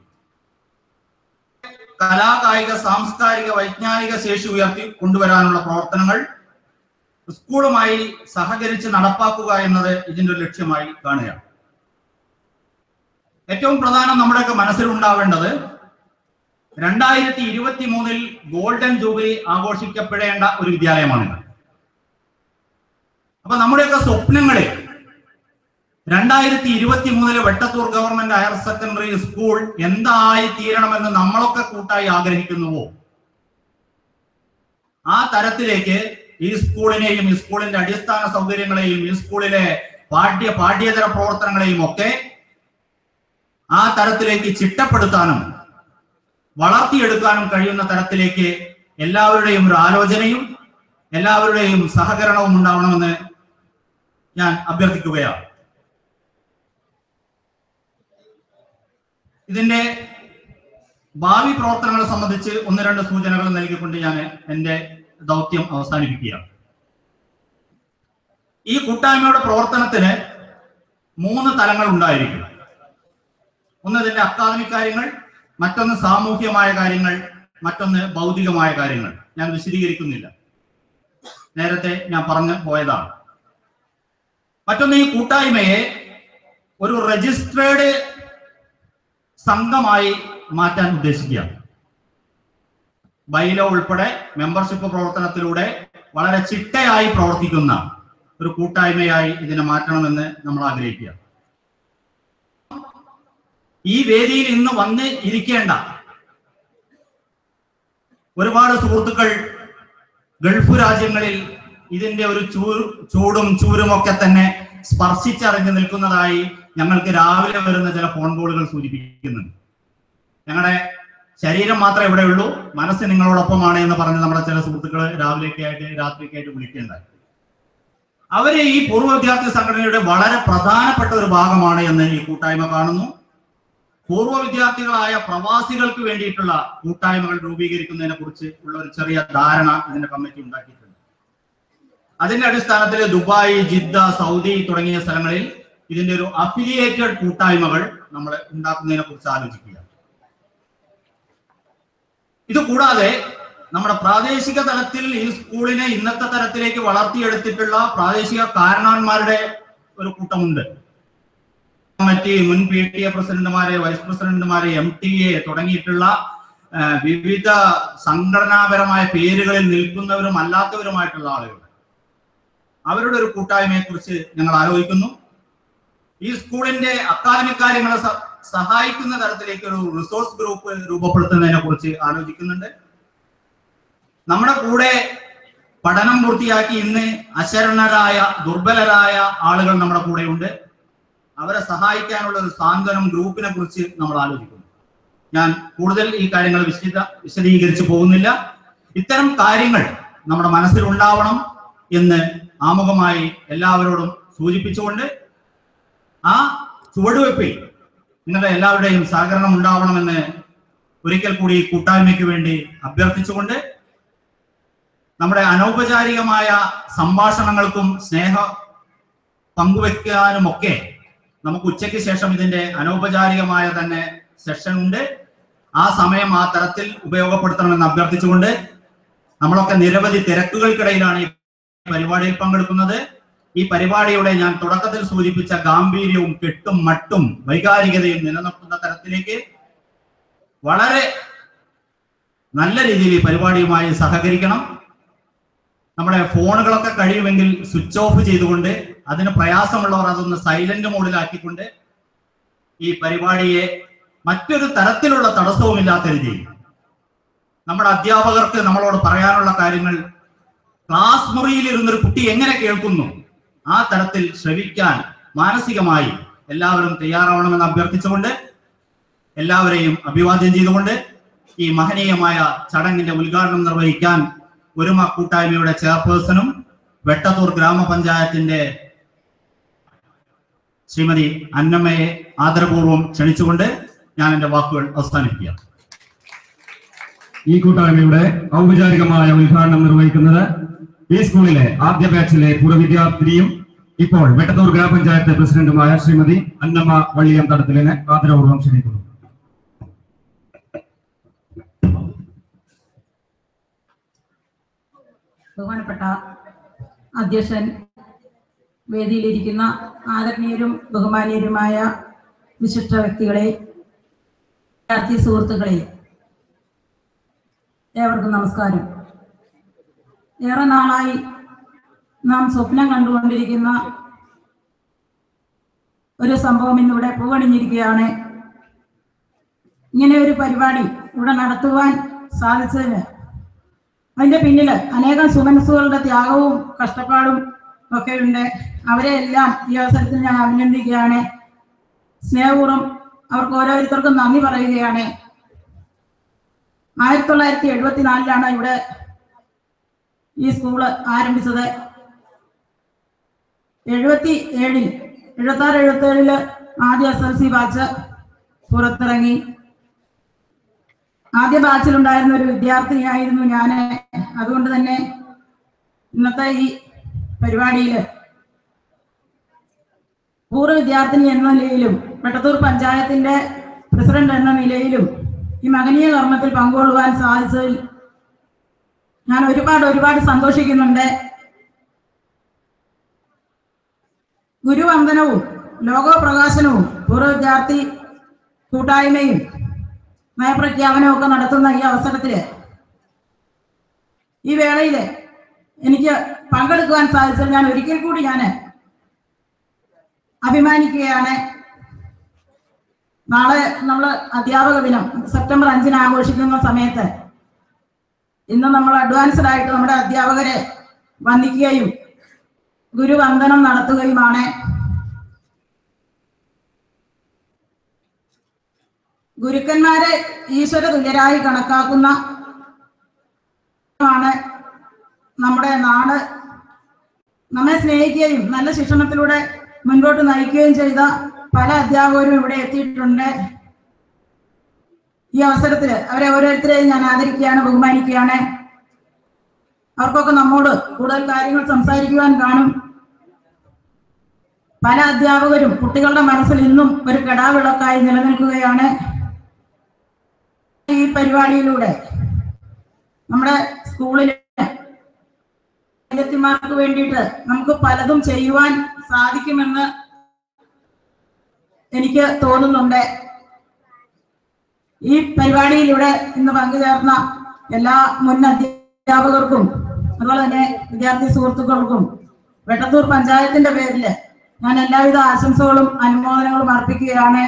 കലാകായിക സാംസ്കാരിക വൈജ്ഞാനിക ശേഷി ഉയർത്തി കൊണ്ടുവരാനുള്ള പ്രവർത്തനങ്ങൾ സ്കൂളുമായി സഹകരിച്ച് നടപ്പാക്കുക എന്നത് ഇതിന്റെ ഒരു ലക്ഷ്യമായി കാണുകയാണ് ഏറ്റവും പ്രധാനം നമ്മുടെയൊക്കെ മനസ്സിലുണ്ടാവേണ്ടത് രണ്ടായിരത്തി ഇരുപത്തി മൂന്നിൽ ഗോൾഡൻ ജൂബിലി ആഘോഷിക്കപ്പെടേണ്ട ഒരു വിദ്യാലയമാണിത് അപ്പൊ നമ്മുടെയൊക്കെ സ്വപ്നങ്ങളിൽ രണ്ടായിരത്തി ഇരുപത്തി മൂന്നില് Vettathur government higher secondary school എന്തായി തീരണമെന്ന് നമ്മളൊക്കെ കൂട്ടായി ആഗ്രഹിക്കുന്നുവോ ആ തരത്തിലേക്ക് ഈ സ്കൂളിനെയും ഈ സ്കൂളിന്റെ അടിസ്ഥാന സൗകര്യങ്ങളെയും ഈ സ്കൂളിലെ പാഠ്യ പാഠ്യേതര പ്രവർത്തനങ്ങളെയും ഒക്കെ ആ തരത്തിലേക്ക് ചിട്ടപ്പെടുത്താനും വളർത്തിയെടുക്കാനും കഴിയുന്ന തരത്തിലേക്ക് എല്ലാവരുടെയും ഒരു ആലോചനയും എല്ലാവരുടെയും സഹകരണവും ഉണ്ടാവണമെന്ന് ഞാൻ അഭ്യർത്ഥിക്കുകയാണ് ഇതിന്റെ ഭാവി പ്രവർത്തനങ്ങളെ സംബന്ധിച്ച് ഒന്ന് രണ്ട് സൂചനകൾ നൽകിക്കൊണ്ട് ഞാൻ എന്റെ ദൗത്യം അവസാനിപ്പിക്കുകയാണ് ഈ കൂട്ടായ്മയുടെ പ്രവർത്തനത്തിന് മൂന്ന് തലങ്ങൾ ഉണ്ടായിരിക്കും ഒന്ന് ഇതിന്റെ അക്കാദമിക് കാര്യങ്ങൾ മറ്റൊന്ന് സാമൂഹ്യമായ കാര്യങ്ങൾ മറ്റൊന്ന് ഭൗതികമായ കാര്യങ്ങൾ ഞാൻ വിശദീകരിക്കുന്നില്ല നേരത്തെ ഞാൻ പറഞ്ഞു പോയതാണ് മറ്റൊന്ന് ഈ കൂട്ടായ്മയെ ഒരു രജിസ്ട്രേഡ് സംഘമായി മാറ്റാൻ ഉദ്ദേശിക്കുകയാണ് ബൈലോ ഉൾപ്പെടെ മെമ്പർഷിപ്പ് പ്രവർത്തനത്തിലൂടെ വളരെ ചിട്ടയായി പ്രവർത്തിക്കുന്ന ഒരു കൂട്ടായ്മയായി ഇതിനെ മാറ്റണമെന്ന് നമ്മൾ ആഗ്രഹിക്കുക ഈ വേദിയിൽ ഇന്ന് വന്ന് ഇരിക്കേണ്ട ഒരുപാട് സുഹൃത്തുക്കൾ ഗൾഫ് രാജ്യങ്ങളിൽ ഇതിന്റെ ഒരു ചൂ ചൂടും ചൂരും ഒക്കെ തന്നെ സ്പർശിച്ചറിഞ്ഞു നിൽക്കുന്നതായി ഞങ്ങൾക്ക് രാവിലെ വരുന്ന ചില ഫോൺ കോളുകൾ സൂചിപ്പിക്കുന്നുണ്ട് ഞങ്ങളുടെ ശരീരം മാത്രമേ ഇവിടെ ഉള്ളൂ മനസ്സ് നിങ്ങളോടൊപ്പമാണ് എന്ന് പറഞ്ഞ് നമ്മുടെ ചില സുഹൃത്തുക്കൾ രാവിലെയൊക്കെ ആയിട്ട് രാത്രിയൊക്കെ ആയിട്ട് വിളിക്കേണ്ടായി അവര് ഈ പൂർവ്വ വിദ്യാർത്ഥി സംഘടനയുടെ വളരെ പ്രധാനപ്പെട്ട ഒരു ഭാഗമാണ് എന്ന് ഈ കൂട്ടായ്മ കാണുന്നു പൂർവ്വ വിദ്യാർത്ഥികളായ പ്രവാസികൾക്ക് വേണ്ടിയിട്ടുള്ള കൂട്ടായ്മകൾ രൂപീകരിക്കുന്നതിനെ കുറിച്ച് ഉള്ള ഒരു ചെറിയ ധാരണ ഇതിന്റെ കമ്മിറ്റി ഉണ്ടാക്കിയിട്ടുണ്ട് അതിന്റെ അടിസ്ഥാനത്തിൽ ദുബായ് ജിദ്ദ സൗദി തുടങ്ങിയ സ്ഥലങ്ങളിൽ ഇതിന്റെ ഒരു അഫിലിയേറ്റഡ് കൂട്ടായ്മകൾ നമ്മൾ ഉണ്ടാക്കുന്നതിനെ കുറിച്ച് ആലോചിക്കുക ഇത് കൂടാതെ നമ്മുടെ പ്രാദേശിക തലത്തിൽ ഈ സ്കൂളിനെ ഇന്നത്തെ തരത്തിലേക്ക് വളർത്തിയെടുത്തിട്ടുള്ള പ്രാദേശിക കാരണവന്മാരുടെ ഒരു കൂട്ടമുണ്ട് കമ്മിറ്റി മുൻ പി ടി എ പ്രസിഡന്റുമാരെ വൈസ് പ്രസിഡന്റുമാരെ എം ടി എ തുടങ്ങിയിട്ടുള്ള ആ, വിവിധ സംഘടനാപരമായ പേരുകളിൽ നിൽക്കുന്നവരും അല്ലാത്തവരുമായിട്ടുള്ള ആളുകൾ അവരുടെ ഒരു കൂട്ടായ്മയെ കുറിച്ച് ഞങ്ങൾ ആലോചിക്കുന്നു ഈ സ്കൂളിന്റെ അക്കാദമിക് കാര്യങ്ങളെ സ- സഹായിക്കുന്ന തരത്തിലേക്ക് ഒരു റിസോഴ്സ് ഗ്രൂപ്പ് രൂപപ്പെടുത്തുന്നതിനെ കുറിച്ച് ആലോചിക്കുന്നുണ്ട് നമ്മുടെ കൂടെ പഠനം പൂർത്തിയാക്കി ഇന്ന് അശരണരായ ദുർബലരായ ആളുകൾ നമ്മുടെ കൂടെയുണ്ട് അവരെ സഹായിക്കാനുള്ള ഒരു സാന്ത്വനം ഗ്രൂപ്പിനെ കുറിച്ച് നമ്മൾ ആലോചിക്കുന്നു ഞാൻ കൂടുതൽ ഈ കാര്യങ്ങൾ വിശദ വിശദീകരിച്ചു പോകുന്നില്ല ഇത്തരം കാര്യങ്ങൾ നമ്മുടെ മനസ്സിൽ ഉണ്ടാവണം എന്ന് ആമുഖമായി എല്ലാവരോടും സൂചിപ്പിച്ചുകൊണ്ട് ആ ചുവടുവെപ്പിൽ നിങ്ങളുടെ എല്ലാവരുടെയും സഹകരണം ഉണ്ടാവണമെന്ന് ഒരിക്കൽ കൂടി ഈ കൂട്ടായ്മയ്ക്ക് വേണ്ടി അഭ്യർത്ഥിച്ചുകൊണ്ട് നമ്മുടെ അനൗപചാരികമായ സംഭാഷണങ്ങൾക്കും സ്നേഹ പങ്കുവെക്കാനുമൊക്കെ നമുക്ക് ഉച്ചയ്ക്ക് ശേഷം ഇതിന്റെ അനൗപചാരികമായ തന്നെ സെഷൻ ഉണ്ട് ആ സമയം ആ തരത്തിൽ ഉപയോഗപ്പെടുത്തണമെന്ന് അഭ്യർത്ഥിച്ചുകൊണ്ട് നമ്മളൊക്കെ നിരവധി തിരക്കുകൾക്കിടയിലാണ് ഈ പരിപാടിയിൽ പങ്കെടുക്കുന്നത് ഈ പരിപാടിയുടെ ഞാൻ തുടക്കത്തിൽ സൂചിപ്പിച്ച ഗാംഭീര്യവും കെട്ടും മട്ടും വൈകാരികതയും നിലനിർത്തുന്ന തരത്തിലേക്ക് വളരെ നല്ല രീതിയിൽ ഈ പരിപാടിയുമായി സഹകരിക്കണം നമ്മുടെ ഫോണുകളൊക്കെ കഴിയുമെങ്കിൽ സ്വിച്ച് ഓഫ് ചെയ്തുകൊണ്ട് അതിന് പ്രയാസമുള്ളവർ അതൊന്ന് സൈലന്റ് മോഡിലാക്കിക്കൊണ്ട് ഈ പരിപാടിയെ മറ്റൊരു തരത്തിലുള്ള തടസ്സവുമില്ലാത്ത രീതിയിൽ നമ്മുടെ അധ്യാപകർക്ക് നമ്മളോട് പറയാനുള്ള കാര്യങ്ങൾ ക്ലാസ് മുറിയിൽ ഇരുന്നൊരു കുട്ടി എങ്ങനെ കേൾക്കുന്നു ആ തരത്തിൽ ശ്രവിക്കാൻ മാനസികമായി എല്ലാവരും തയ്യാറാവണമെന്ന് അഭ്യർത്ഥിച്ചുകൊണ്ട് എല്ലാവരെയും അഭിവാദ്യം ചെയ്തുകൊണ്ട് ഈ മഹനീയമായ ചടങ്ങിന്റെ ഉദ്ഘാടനം നിർവഹിക്കാൻ ഒരുമ കൂട്ടായ്മയുടെ ചെയർപേഴ്സണും വെട്ടത്തൂർ ഗ്രാമപഞ്ചായത്തിന്റെ ശ്രീമതി അന്നമ്മയെ ആദരപൂർവ്വം ക്ഷണിച്ചുകൊണ്ട് ഞാൻ എന്റെ വാക്കുകൾ അവസാനിപ്പിക്കാം ഈ കൂട്ടായ്മയുടെ ഔപചാരികമായ ഉദ്ഘാടനം നിർവഹിക്കുന്നത് ഈ സ്കൂളിലെ ആദ്യ ബാച്ചിലെ പൂർവ്വ വിദ്യാർത്ഥിനിയും ഇപ്പോൾ വെട്ടത്തൂർ ഗ്രാമപഞ്ചായത്ത് പ്രസിഡന്റുമായ ശ്രീമതി അന്നമ്മ വള്ളിയം തടത്തിലിനെ ആദരപൂർവ്വം ക്ഷണിക്കുന്നു ബഹുമാനപ്പെട്ട അധ്യക്ഷൻ വേദിയിലിരിക്കുന്ന ആദരണീയരും ബഹുമാനീയരുമായ വിശിഷ്ട വ്യക്തികളെ വിദ്യാർത്ഥി സുഹൃത്തുക്കളെ ഏവർക്കും നമസ്കാരം ഏറെ നാളായി നാം സ്വപ്നം കണ്ടുകൊണ്ടിരിക്കുന്ന ഒരു സംഭവം ഇന്നിവിടെ പൂവണിഞ്ഞിരിക്കുകയാണ് ഇങ്ങനെ ഒരു പരിപാടി ഇവിടെ നടത്തുവാൻ സാധിച്ചതിന് അതിന്റെ പിന്നില് അനേകം സുമനസ്സുകളുടെ ത്യാഗവും കഷ്ടപ്പാടും ഒക്കെ ഉണ്ട് അവരെ എല്ലാം ഈ അവസരത്തിൽ ഞാൻ അഭിനന്ദിക്കുകയാണ് സ്നേഹപൂർവ്വം അവർക്ക് ഓരോരുത്തർക്കും നന്ദി പറയുകയാണ് ആയിരത്തി തൊള്ളായിരത്തി എഴുപത്തിനാലിലാണ് ഇവിടെ ഈ സ്കൂള് ആരംഭിച്ചത് എഴുപത്തി ഏഴിൽ എഴുപത്തി ആറ് എഴുപത്തി ഏഴില് ആദ്യ എസ് എൽ സി ബാച്ച് പുറത്തിറങ്ങി ആദ്യ ബാച്ചിലുണ്ടായിരുന്ന ഒരു വിദ്യാർത്ഥിനിയായിരുന്നു ഞാൻ അതുകൊണ്ട് തന്നെ ഇന്നത്തെ ഈ പരിപാടിയിൽ പൂർവ്വ വിദ്യാർത്ഥിനി എന്ന നിലയിലും വെട്ടത്തൂർ പഞ്ചായത്തിന്റെ പ്രസിഡന്റ് എന്ന നിലയിലും ഈ മകനീയ കർമ്മത്തിൽ പങ്കുകൊള്ളുവാൻ സാധിച്ചതിൽ ഞാൻ ഒരുപാട് ഒരുപാട് സന്തോഷിക്കുന്നുണ്ട് ഗുരുവന്ദനവും ലോകപ്രകാശനവും പൂർവ്വ വിദ്യാർത്ഥി കൂട്ടായ്മയും നയപ്രഖ്യാപനവും ഒക്കെ നടത്തുന്ന ഈ അവസരത്തില് ഈ വേളയില് എനിക്ക് പങ്കെടുക്കുവാൻ സാധിച്ചത് ഞാൻ ഒരിക്കൽ കൂടി ഞാൻ അഭിമാനിക്കുകയാണ് നാളെ നമ്മൾ അധ്യാപക ദിനം സെപ്റ്റംബർ അഞ്ചിന് ആഘോഷിക്കുന്ന സമയത്ത് ഇന്ന് നമ്മൾ അഡ്വാൻസ്ഡ് ആയിട്ട് നമ്മുടെ അധ്യാപകരെ വന്ദിക്കുകയും ഗുരുവന്ദനം നടത്തുകയുമാണ് ഗുരുക്കന്മാരെ ഈശ്വര തുല്യരായി കണക്കാക്കുന്ന ആണ് നമ്മുടെ നാട് നമ്മെ സ്നേഹിക്കുകയും നല്ല ശിക്ഷണത്തിലൂടെ മുൻപോട്ട് നയിക്കുകയും ചെയ്ത പല അധ്യാപകരും ഇവിടെ എത്തിയിട്ടുണ്ട് ഈ അവസരത്തിൽ അവരെ ഓരോരുത്തരെയും ഞാൻ ആദരിക്കുകയാണ് ബഹുമാനിക്കുകയാണ് അവർക്കൊക്കെ നമ്മോട് കൂടുതൽ കാര്യങ്ങൾ സംസാരിക്കുവാൻ കാണും പല അധ്യാപകരും കുട്ടികളുടെ മനസ്സിൽ ഇന്നും ഒരു കെടാവിളക്കായി നിലനിൽക്കുകയാണ് ഈ പരിപാടിയിലൂടെ നമ്മുടെ സ്കൂളിലെ വിദ്യാർത്ഥിമാർക്ക് വേണ്ടിയിട്ട് നമുക്ക് പലതും ചെയ്യുവാൻ സാധിക്കുമെന്ന് എനിക്ക് തോന്നുന്നുണ്ട് ഈ പരിപാടിയിലൂടെ ഇന്ന് പങ്കുചേർന്ന എല്ലാ മുൻ അധ്യാപകർക്കും അതുപോലെ തന്നെ വിദ്യാർത്ഥി സുഹൃത്തുക്കൾക്കും വെട്ടത്തൂർ പഞ്ചായത്തിന്റെ പേരില് ഞാൻ എല്ലാവിധ ആശംസകളും അനുമോദനങ്ങളും അർപ്പിക്കുകയാണ്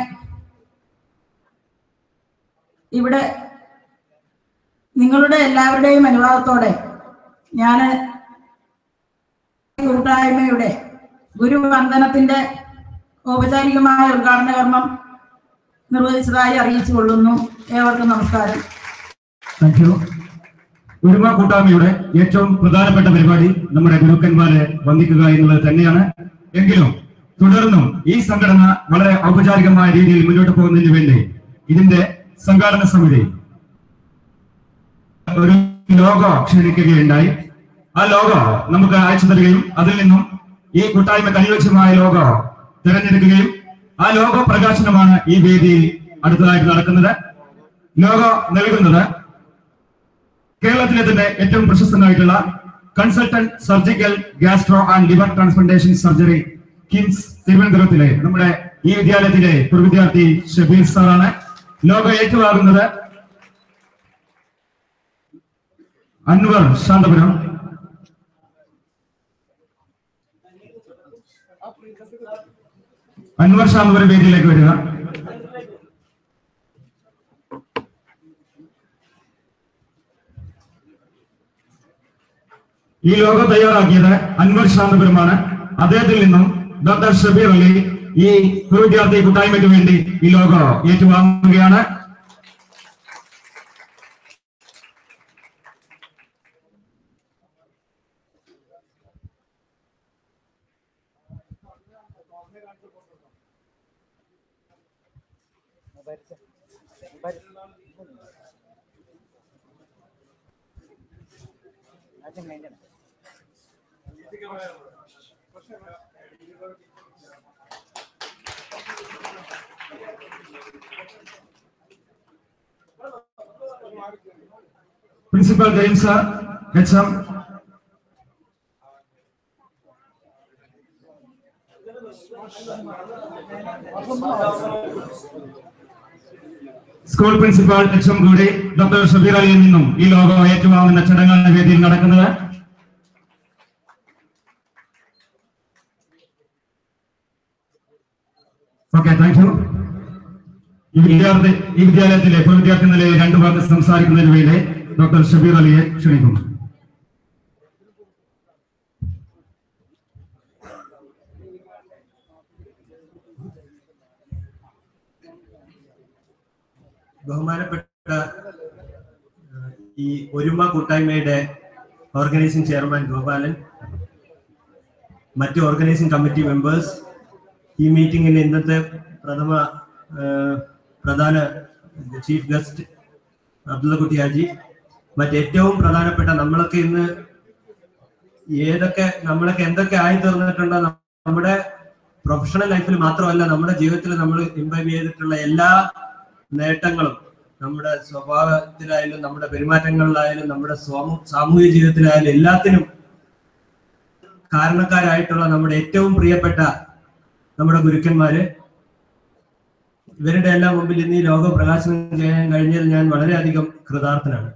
ഇവിടെ നിങ്ങളുടെ എല്ലാവരുടെയും അനുവാദത്തോടെ ഞാൻ കൂട്ടായ്മയുടെ ഗുരുവന്ദനത്തിന്റെ ഔപചാരികമായ ഉദ്ഘാടന കർമ്മം നിർവഹിച്ചതായി അറിയിച്ചു കൊള്ളുന്നു ഏവർക്കും നമസ്കാരം താങ്ക് യു ഒരുമ കൂട്ടായ്മയുടെ ഏറ്റവും പ്രധാനപ്പെട്ട പരിപാടി നമ്മുടെ ഗുരുക്കന്മാരെ വന്ദിക്കുക എന്നുള്ളത് തന്നെയാണ് എങ്കിലും തുടർന്നും ഈ സംഘടന വളരെ ഔപചാരികമായ രീതിയിൽ മുന്നോട്ട് പോകുന്നതിന് വേണ്ടി ഇതിന്റെ സംഘാടന സമിതി ഒരു ലോഗോ ക്ഷണിക്കുകയുണ്ടായി ആ ലോഗോ നമുക്ക് അയച്ചു തരികയും അതിൽ നിന്നും ഈ കൂട്ടായ്മക്ക് അനുയോജ്യമായ ലോഗോ തിരഞ്ഞെടുക്കുകയും ആ ലോഗോ പ്രകാശനമാണ് ഈ വേദിയിൽ അടുത്തതായിട്ട് നടക്കുന്നത് ലോഗോ നൽകുന്നത് കേരളത്തിലെ തന്നെ ഏറ്റവും പ്രശസ്തനായിട്ടുള്ള consultant surgical gastro and liver transplantation surgery KIMS തിരുവനന്തപുരത്തിലെ നമ്മുടെ ഈ വിദ്യാലയത്തിലെ ഒരു വിദ്യാർത്ഥി ഷബീർ സാറാണ് ലോഗോ ഏറ്റുവാകുന്നത് അൻവർ ശാന്തപുരം അൻവർ ശാന്തപുരം വേദിയിലേക്ക് വരിക ഈ ലോഗോ തയ്യാറാക്കിയത് അൻവർ ശാന്തപുരമാണ് അദ്ദേഹത്തിൽ നിന്നും ഡോക്ടർ ഷബീർ അലി ഈ വിദ്യാർത്ഥി കൂട്ടായ്മയ്ക്ക് വേണ്ടി ഈ ലോഗോ ഏറ്റുവാങ്ങുകയാണ് principal James H M school principal H M കൂടി ഡോക്ടർ ഷബീർ അലിയിൽ നിന്നും ഈ ലോഗോ ഏറ്റുവാങ്ങുന്ന ചടങ്ങാണ് വേദിയിൽ നടക്കുന്നത് ഓക്കെ താങ്ക് യു ഈ വിദ്യാർത്ഥി ഈ വിദ്യാലയത്തിലെ പൊതുവിദ്യാർത്ഥി നിലയിൽ രണ്ടു വാക്ക് സംസാരിക്കുന്നതിന് വേണ്ടി ഡോക്ടർ ഷബീർ അലിയെ ക്ഷണിക്കുന്നു ബഹുമാനപ്പെട്ട ഏഹ്, ഈ ഒരുമ കൂട്ടായ്മയുടെ ഓർഗനൈസിംഗ് ചെയർമാൻ ഗോപാലൻ മറ്റ് ഓർഗനൈസിംഗ് കമ്മിറ്റി മെമ്പേഴ്സ് ഈ മീറ്റിംഗിന്റെ ഇന്നത്തെ പ്രഥമ ഏഹ്, പ്രധാന ചീഫ് ഗസ്റ്റ് അബ്ദുള്ളക്കുട്ടി ഹാജി മറ്റേറ്റവും പ്രധാനപ്പെട്ട നമ്മളൊക്കെ ഇന്ന് ഏതൊക്കെ നമ്മളൊക്കെ എന്തൊക്കെ ആയി തീർന്നിട്ടുണ്ടോ നമ്മുടെ പ്രൊഫഷണൽ ലൈഫിൽ മാത്രമല്ല നമ്മുടെ ജീവിതത്തിൽ നമ്മൾ ഇംബൈബ് ചെയ്തിട്ടുള്ള എല്ലാ നേട്ടങ്ങളും നമ്മുടെ സ്വഭാവത്തിലായാലും നമ്മുടെ പെരുമാറ്റങ്ങളിലായാലും നമ്മുടെ സ്വാമു സാമൂഹിക ജീവിതത്തിലായാലും എല്ലാത്തിനും കാരണക്കാരായിട്ടുള്ള നമ്മുടെ ഏറ്റവും പ്രിയപ്പെട്ട നമ്മുടെ ഗുരുക്കന്മാര് ഇവരുടെ എല്ലാം മുമ്പിൽ ഇന്ന് ഈ ലോകം പ്രകാശനം ചെയ്യാൻ കഴിഞ്ഞതിൽ ഞാൻ വളരെയധികം കൃതാർത്ഥനാണ്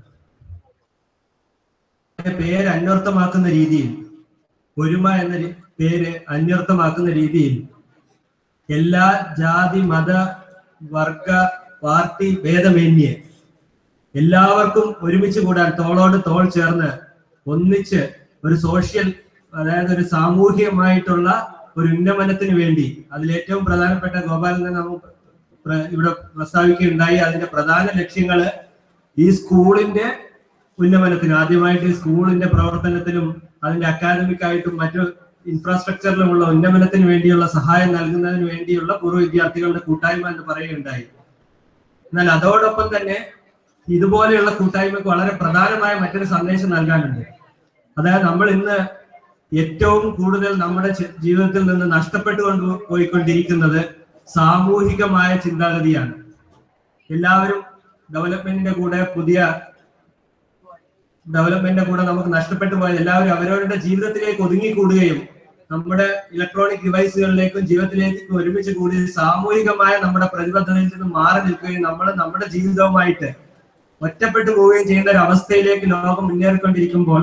പേര് അന്വർത്ഥമാക്കുന്ന രീതിയിൽ ഒരുമ എന്ന രി- പേര് അന്വർത്ഥമാക്കുന്ന രീതിയിൽ എല്ലാ ജാതി മത വർഗ പാർട്ടി ഭേദമേന്യേ എല്ലാവർക്കും ഒരുമിച്ച് കൂടാൻ തോളോട് തോൾ ചേർന്ന് ഒന്നിച്ച് ഒരു സോഷ്യൽ അതായത് ഒരു സാമൂഹികമായിട്ടുള്ള ഒരു ഉന്നമനത്തിന് വേണ്ടി അതിൽ ഏറ്റവും പ്രധാനപ്പെട്ട ഗോപാലൻ തന്നെ നമുക്ക് പ്ര- ഇവിടെ പ്രസ്താവിക്കുകയുണ്ടായി അതിന്റെ പ്രധാന ലക്ഷ്യങ്ങള് ഈ സ്കൂളിന്റെ ഉന്നമനത്തിന് ആദ്യമായിട്ട് ഈ സ്കൂളിന്റെ പ്രവർത്തനത്തിലും അതിന്റെ അക്കാദമിക് ആയിട്ടും മറ്റു ഇൻഫ്രാസ്ട്രക്ചറിലുമുള്ള ഉന്നമനത്തിന് വേണ്ടിയുള്ള സഹായം നൽകുന്നതിന് വേണ്ടിയുള്ള പൂർവ്വ വിദ്യാർത്ഥികളുടെ കൂട്ടായ്മ എന്ന് പറയുകയുണ്ടായി എന്നാൽ അതോടൊപ്പം തന്നെ ഇതുപോലെയുള്ള കൂട്ടായ്മക്ക് വളരെ പ്രധാനമായ മറ്റൊരു സന്ദേശം നൽകാനുണ്ട് അതായത് നമ്മൾ ഇന്ന് ഏറ്റവും കൂടുതൽ നമ്മുടെ ചി- ജീവിതത്തിൽ നിന്ന് നഷ്ടപ്പെട്ടുകൊണ്ട് പോയിക്കൊണ്ടിരിക്കുന്നത് സാമൂഹികമായ ചിന്താഗതിയാണ് എല്ലാവരും ഡെവലപ്മെന്റിന്റെ കൂടെ പുതിയ ഡെവലപ്മെന്റിന്റെ കൂടെ നമുക്ക് നഷ്ടപ്പെട്ടു പോയത് എല്ലാവരും അവരവരുടെ ജീവിതത്തിലേക്ക് ഒതുങ്ങിക്കൂടുകയും നമ്മുടെ ഇലക്ട്രോണിക് ഡിവൈസുകളിലേക്കും ജീവിതത്തിലേക്കും ഒരുമിച്ച് കൂടി സാമൂഹികമായ നമ്മുടെ പ്രതിബദ്ധതയിൽ നിന്ന് മാറി നിൽക്കുകയും നമ്മൾ നമ്മുടെ ജീവിതവുമായിട്ട് ഒറ്റപ്പെട്ടു പോവുകയും ചെയ്യുന്ന ഒരു അവസ്ഥയിലേക്ക് ലോകം മുന്നേറിക്കൊണ്ടിരിക്കുമ്പോൾ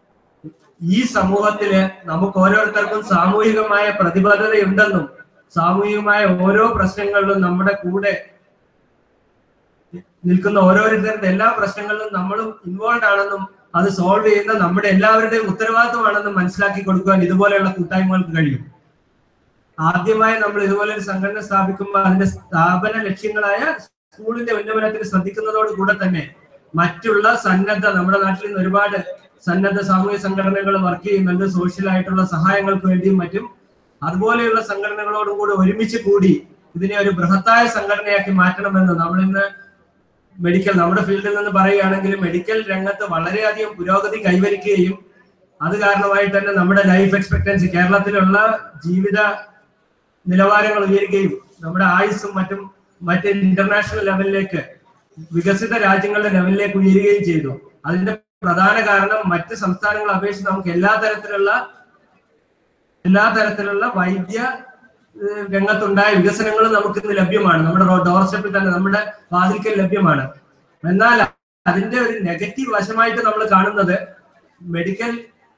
ഈ സമൂഹത്തില് നമുക്ക് ഓരോരുത്തർക്കും സാമൂഹികമായ പ്രതിബദ്ധതയുണ്ടെന്നും സാമൂഹികമായ ഓരോ പ്രശ്നങ്ങളിലും നമ്മുടെ കൂടെ നിൽക്കുന്ന ഓരോരുത്തരുടെ എല്ലാ പ്രശ്നങ്ങളിലും നമ്മളും ഇൻവോൾവ് ആണെന്നും അത് സോൾവ് ചെയ്യുന്ന നമ്മുടെ എല്ലാവരുടെയും ഉത്തരവാദിത്വമാണെന്നും മനസ്സിലാക്കി കൊടുക്കുവാൻ ഇതുപോലെയുള്ള കൂട്ടായ്മകൾക്ക് കഴിയും ആദ്യമായി നമ്മൾ ഇതുപോലെ ഒരു സംഘടന സ്ഥാപിക്കുമ്പോൾ അതിന്റെ സ്ഥാപന ലക്ഷ്യങ്ങളായ സ്കൂളിന്റെ ഉന്നമനത്തിന് ശ്രദ്ധിക്കുന്നതോട് കൂടെ തന്നെ മറ്റുള്ള സന്നദ്ധ നമ്മുടെ നാട്ടിൽ നിന്ന് ഒരുപാട് സന്നദ്ധ സാമൂഹിക സംഘടനകൾ വർക്ക് ചെയ്യുന്നുണ്ട് സോഷ്യൽ ആയിട്ടുള്ള സഹായങ്ങൾക്ക് വേണ്ടിയും മറ്റും അതുപോലെയുള്ള സംഘടനകളോടും കൂടി ഒരുമിച്ച് കൂടി ഇതിനെ ഒരു ബൃഹത്തായ സംഘടനയാക്കി മാറ്റണമെന്ന് നമ്മൾ ഇന്ന് മെഡിക്കൽ നമ്മുടെ ഫീൽഡിൽ നിന്ന് പറയുകയാണെങ്കിൽ മെഡിക്കൽ രംഗത്ത് വളരെയധികം പുരോഗതി കൈവരിക്കുകയും അത് കാരണമായിട്ട് തന്നെ നമ്മുടെ ലൈഫ് എക്സ്പെക്ടൻസി കേരളത്തിലുള്ള ജീവിത നിലവാരങ്ങൾ ഉയരുകയും നമ്മുടെ ആയുസ്സും മറ്റും മറ്റ് ഇന്റർനാഷണൽ ലെവലിലേക്ക് വികസിത രാജ്യങ്ങളുടെ ലെവലിലേക്ക് ഉയരുകയും ചെയ്തു അതിന്റെ പ്രധാന കാരണം മറ്റ് സംസ്ഥാനങ്ങളെ അപേക്ഷിച്ച് നമുക്ക് എല്ലാ തരത്തിലുള്ള എല്ലാ തരത്തിലുള്ള വൈദ്യ ഏഹ്, രംഗത്തുണ്ടായ വികസനങ്ങളും നമുക്ക് ഇന്ന് ലഭ്യമാണ് നമ്മുടെ ഡോർ സ്റ്റെപ്പിൽ തന്നെ നമ്മുടെ വാതിൽക്കൽ ലഭ്യമാണ് എന്നാൽ അതിന്റെ ഒരു നെഗറ്റീവ് വശമായിട്ട് നമ്മൾ കാണുന്നത് മെഡിക്കൽ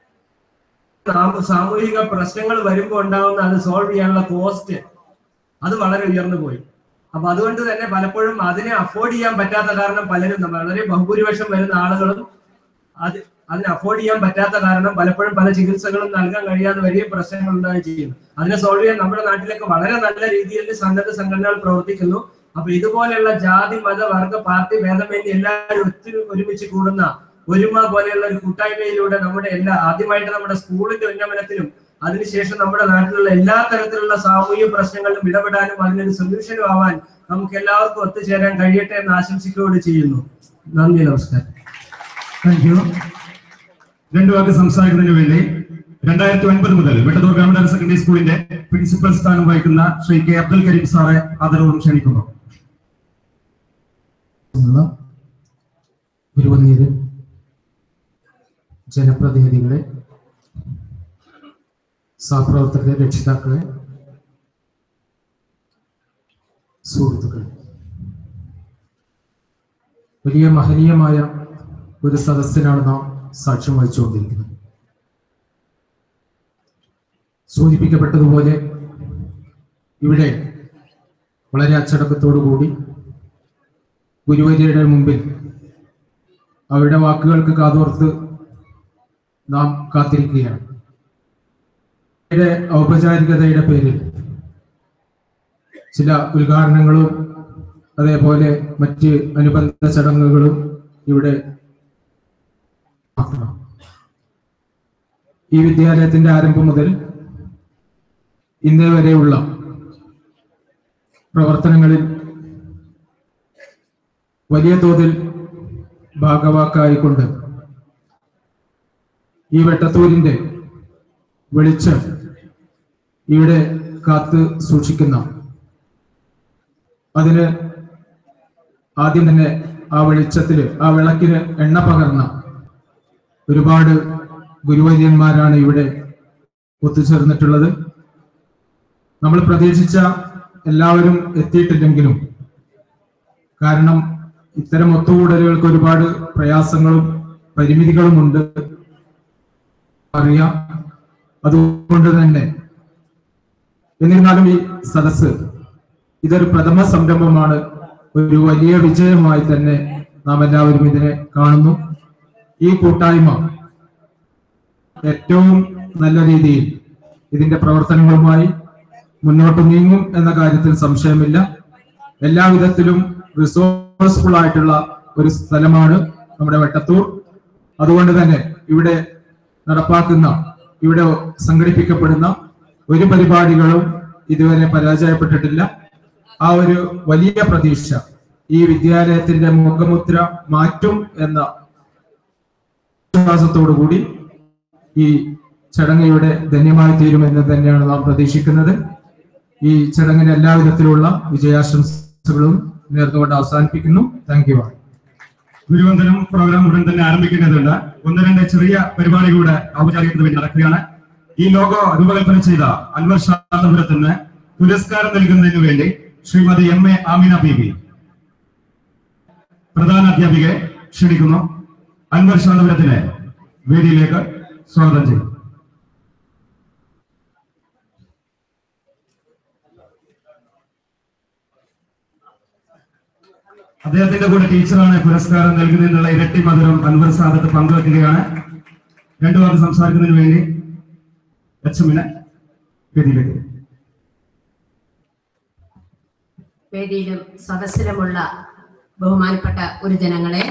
സാമൂ- സാമൂഹിക പ്രശ്നങ്ങൾ വരുമ്പോൾ ഉണ്ടാകുന്ന അത് സോൾവ് ചെയ്യാനുള്ള കോസ്റ്റ് അത് വളരെ ഉയർന്നു പോയി അപ്പൊ അതുകൊണ്ട് തന്നെ പലപ്പോഴും അതിനെ അഫോർഡ് ചെയ്യാൻ പറ്റാത്ത കാരണം പലരും വളരെ ബഹുഭൂരിപക്ഷം വരുന്ന ആളുകളും അത് അതിന് അഫോർഡ് ചെയ്യാൻ പറ്റാത്ത കാരണം പലപ്പോഴും പല ചികിത്സകളും നൽകാൻ കഴിയാതെ വലിയ പ്രശ്നങ്ങൾ ഉണ്ടാവുകയും ചെയ്യുന്നു അതിനെ സോൾവ് ചെയ്യാൻ നമ്മുടെ നാട്ടിലൊക്കെ വളരെ നല്ല രീതിയിൽ സന്നദ്ധ സംഘടനകൾ പ്രവർത്തിക്കുന്നു അപ്പൊ ഇതുപോലെയുള്ള ജാതി മത വർഗ പാർട്ടി ഭേദമന്യേ എല്ലാവരും ഒത്തിരി ഒരുമിച്ച് കൂടുന്ന ഒരുമ പോലെയുള്ള ഒരു കൂട്ടായ്മയിലൂടെ നമ്മുടെ എല്ലാ ആദ്യമായിട്ട് നമ്മുടെ സ്കൂളിന്റെ ഉന്നമനത്തിലും അതിനുശേഷം നമ്മുടെ നാട്ടിലുള്ള എല്ലാ തരത്തിലുള്ള സാമൂഹിക പ്രശ്നങ്ങളിലും ഇടപെടാനും അതിനൊരു സൊല്യൂഷനും ആവാൻ നമുക്ക് എല്ലാവർക്കും ഒത്തുചേരാൻ കഴിയട്ടെ എന്ന് ആശംസിക്കുകയോട് ചെയ്യുന്നു നന്ദി നമസ്കാരം താങ്ക് യു രണ്ടു വാക്ക് സംസാരിക്കുന്നതിന് വേണ്ടി രണ്ടായിരത്തി ഒൻപത് മുതൽ വെട്ടത്തൂർ ഗവൺമെന്റ് ഹയർ സെക്കൻഡറി സ്കൂളിന്റെ പ്രിൻസിപ്പൽ സ്ഥാനം വഹിക്കുന്ന ശ്രീ കെ അബ്ദുൽ കരീം സാറെ ആദരവും ക്ഷണിക്കുന്നു ഉള്ള ഗുരുവന്യര് ജനപ്രതിനിധികളെ സഹപ്രവർത്തകരെ രക്ഷിതാക്കളെ സുഹൃത്തുക്കളെ വലിയ മഹനീയമായ ഒരു സദസ്സിനാണ് നാം സാക്ഷ്യം വഹിച്ചുകൊണ്ടിരിക്കുന്നത് സൂചിപ്പിക്കപ്പെട്ടതുപോലെ ഇവിടെ വളരെ അച്ചടക്കത്തോടു കൂടി ഗുരുവര്യയുടെ മുമ്പിൽ അവരുടെ വാക്കുകൾക്ക് കാതോർത്ത് നാം കാത്തിരിക്കുകയാണ് അവരുടെ ഔപചാരികതയുടെ പേരിൽ ചില ഉദ്ഘാടനങ്ങളും അതേപോലെ മറ്റ് അനുബന്ധ ചടങ്ങുകളും ഇവിടെ നടത്തണം. ഈ വിദ്യാലയത്തിന്റെ ആരംഭം മുതൽ ഇന്നേ വരെയുള്ള പ്രവർത്തനങ്ങളിൽ വലിയ തോതിൽ ഭാഗവാക്കായിക്കൊണ്ട് ഈ വെട്ടത്തൂരിന്റെ വെളിച്ചം ഇവിടെ കാത്ത് സൂക്ഷിക്കുന്ന അതിന് ആദ്യം തന്നെ ആ വെളിച്ചത്തില് ആ വിളക്കിന് എണ്ണ പകർന്ന ഒരുപാട് ഗുരുവര്യന്മാരാണ് ഇവിടെ ഒത്തുചേർന്നിട്ടുള്ളത് നമ്മൾ പ്രതീക്ഷിച്ച എല്ലാവരും എത്തിയിട്ടില്ലെങ്കിലും കാരണം ഇത്തരം ഒത്തുകൂടലുകൾക്ക് ഒരുപാട് പ്രയാസങ്ങളും പരിമിതികളുമുണ്ട് അറിയാം അതുകൊണ്ട് തന്നെ എന്നിരുന്നാലും ഈ സദസ്സ് ഇതൊരു പ്രഥമ സംരംഭമാണ് ഒരു വലിയ വിജയമായി തന്നെ നാം എല്ലാവരും ഇതിനെ കാണുന്നു ഈ കൂട്ടായ്മ ഏറ്റവും നല്ല രീതിയിൽ ഇതിന്റെ പ്രവർത്തനങ്ങളുമായി മുന്നോട്ട് നീങ്ങും എന്ന കാര്യത്തിൽ സംശയമില്ല എല്ലാവിധത്തിലും റിസോഴ്സ്ഫുൾ ആയിട്ടുള്ള ഒരു സ്ഥലമാണ് നമ്മുടെ വെട്ടത്തൂർ അതുകൊണ്ട് തന്നെ ഇവിടെ നടപ്പാക്കുന്ന ഇവിടെ സംഘടിപ്പിക്കപ്പെടുന്ന ഒരു പരിപാടികളും ഇതുവരെ പരാജയപ്പെട്ടിട്ടില്ല ആ ഒരു വലിയ പ്രതീക്ഷ ഈ വിദ്യാലയത്തിന്റെ മുഖമുദ്ര മാറ്റും എന്ന വിശ്വാസത്തോടു കൂടി ഈ ചടങ്ങ് ഇവിടെ ധന്യമായി തീരുമെന്ന് തന്നെയാണ് നാം പ്രതീക്ഷിക്കുന്നത് ഈ ചടങ്ങിന് എല്ലാവിധത്തിലുള്ള വിജയാശംസകളും നേർന്നുകൊണ്ട് അവസാനിപ്പിക്കുന്നു താങ്ക് യു ഗുരുവന്ദനം പ്രോഗ്രാം ഉടൻ തന്നെ ആരംഭിക്കേണ്ടതുണ്ട് ഒന്ന് രണ്ട് ചെറിയ പരിപാടികളുടെ ഔപചാരികത്തിന് വേണ്ടി നടക്കുകയാണ് ഈ ലോഗോ രൂപകൽപ്പന ചെയ്ത അൻവർ ശാന്തപുരത്തിന് പുരസ്കാരം നൽകുന്നതിന് വേണ്ടി ശ്രീമതി എം എ ആമിന ബീബി പ്രധാന അധ്യാപികയെ ക്ഷണിക്കുന്നു അൻവർ ശാന്തപുരത്തിനെ വേദിയിലേക്ക് സ്വാഗതം ചെയ്യും അദ്ദേഹത്തിന്റെ കൂടെ ടീച്ചറാണ് പുരസ്കാരം നൽകുന്നതിനുള്ള ഇരട്ടി മധുരം അൻവർ സാദത്ത് പങ്കുവെക്കുകയാണ് രണ്ടു വാക്ക് സംസാരിക്കുന്നതിന് വേണ്ടി എച്ച് എമ്മിനെ വേദിയിലേക്ക് വേദിയിലും സദസ്സിലുമുള്ള ബഹുമാനപ്പെട്ട ഗുരുജനങ്ങളെ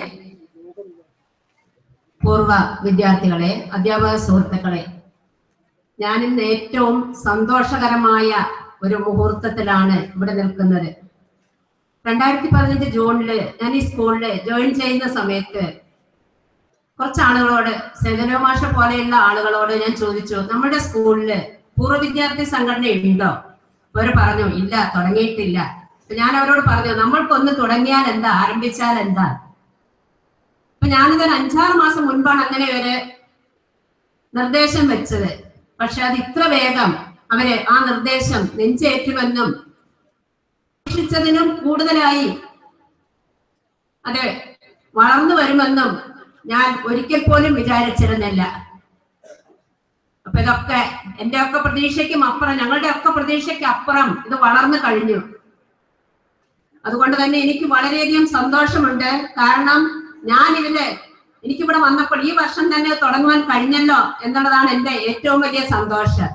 പൂർവ വിദ്യാർത്ഥികളെ അധ്യാപക സുഹൃത്തുക്കളെ ഞാനിന്ന് ഏറ്റവും സന്തോഷകരമായ ഒരു മുഹൂർത്തത്തിലാണ് ഇവിടെ നിൽക്കുന്നത് രണ്ടായിരത്തി പതിനഞ്ച് ജൂണില് ഞാൻ ഈ സ്കൂളില് ജോയിൻ ചെയ്യുന്ന സമയത്ത് കുറച്ച് ആളുകളോട് സെജനോ മാഷ പോലെയുള്ള ആളുകളോട് ഞാൻ ചോദിച്ചു നമ്മുടെ സ്കൂളില് പൂർവ്വ വിദ്യാർത്ഥി സംഘടന ഉണ്ടോ അവർ പറഞ്ഞു ഇല്ല തുടങ്ങിയിട്ടില്ല അപ്പൊ ഞാൻ അവരോട് പറഞ്ഞു നമ്മൾക്കൊന്ന് തുടങ്ങിയാൽ എന്താ ആരംഭിച്ചാൽ എന്താ അപ്പൊ ഞാനിതൊരു അഞ്ചാറ് മാസം മുൻപാണ് അങ്ങനെ ഒരു നിർദ്ദേശം വെച്ചത് പക്ഷെ അത് ഇത്ര വേഗം അവര് ആ നിർദ്ദേശം നെഞ്ചേറ്റുമെന്നും പ്രതീക്ഷിച്ചതിനും കൂടുതലായി അത് വളർന്നു വരുമെന്നും ഞാൻ ഒരിക്കൽ പോലും വിചാരിച്ചിരുന്നില്ല അപ്പൊ ഇതൊക്കെ എന്റെ ഒക്കെ പ്രതീക്ഷയ്ക്കും അപ്പുറം ഞങ്ങളുടെ ഒക്കെ പ്രതീക്ഷയ്ക്ക് അപ്പുറം ഇത് വളർന്നു കഴിഞ്ഞു അതുകൊണ്ട് തന്നെ എനിക്ക് വളരെയധികം സന്തോഷമുണ്ട് കാരണം ഞാൻ ഇതില് എനിക്കിവിടെ വന്നപ്പോൾ ഈ വർഷം തന്നെ തുടങ്ങുവാൻ കഴിഞ്ഞല്ലോ എന്നുള്ളതാണ് എന്റെ ഏറ്റവും വലിയ സന്തോഷം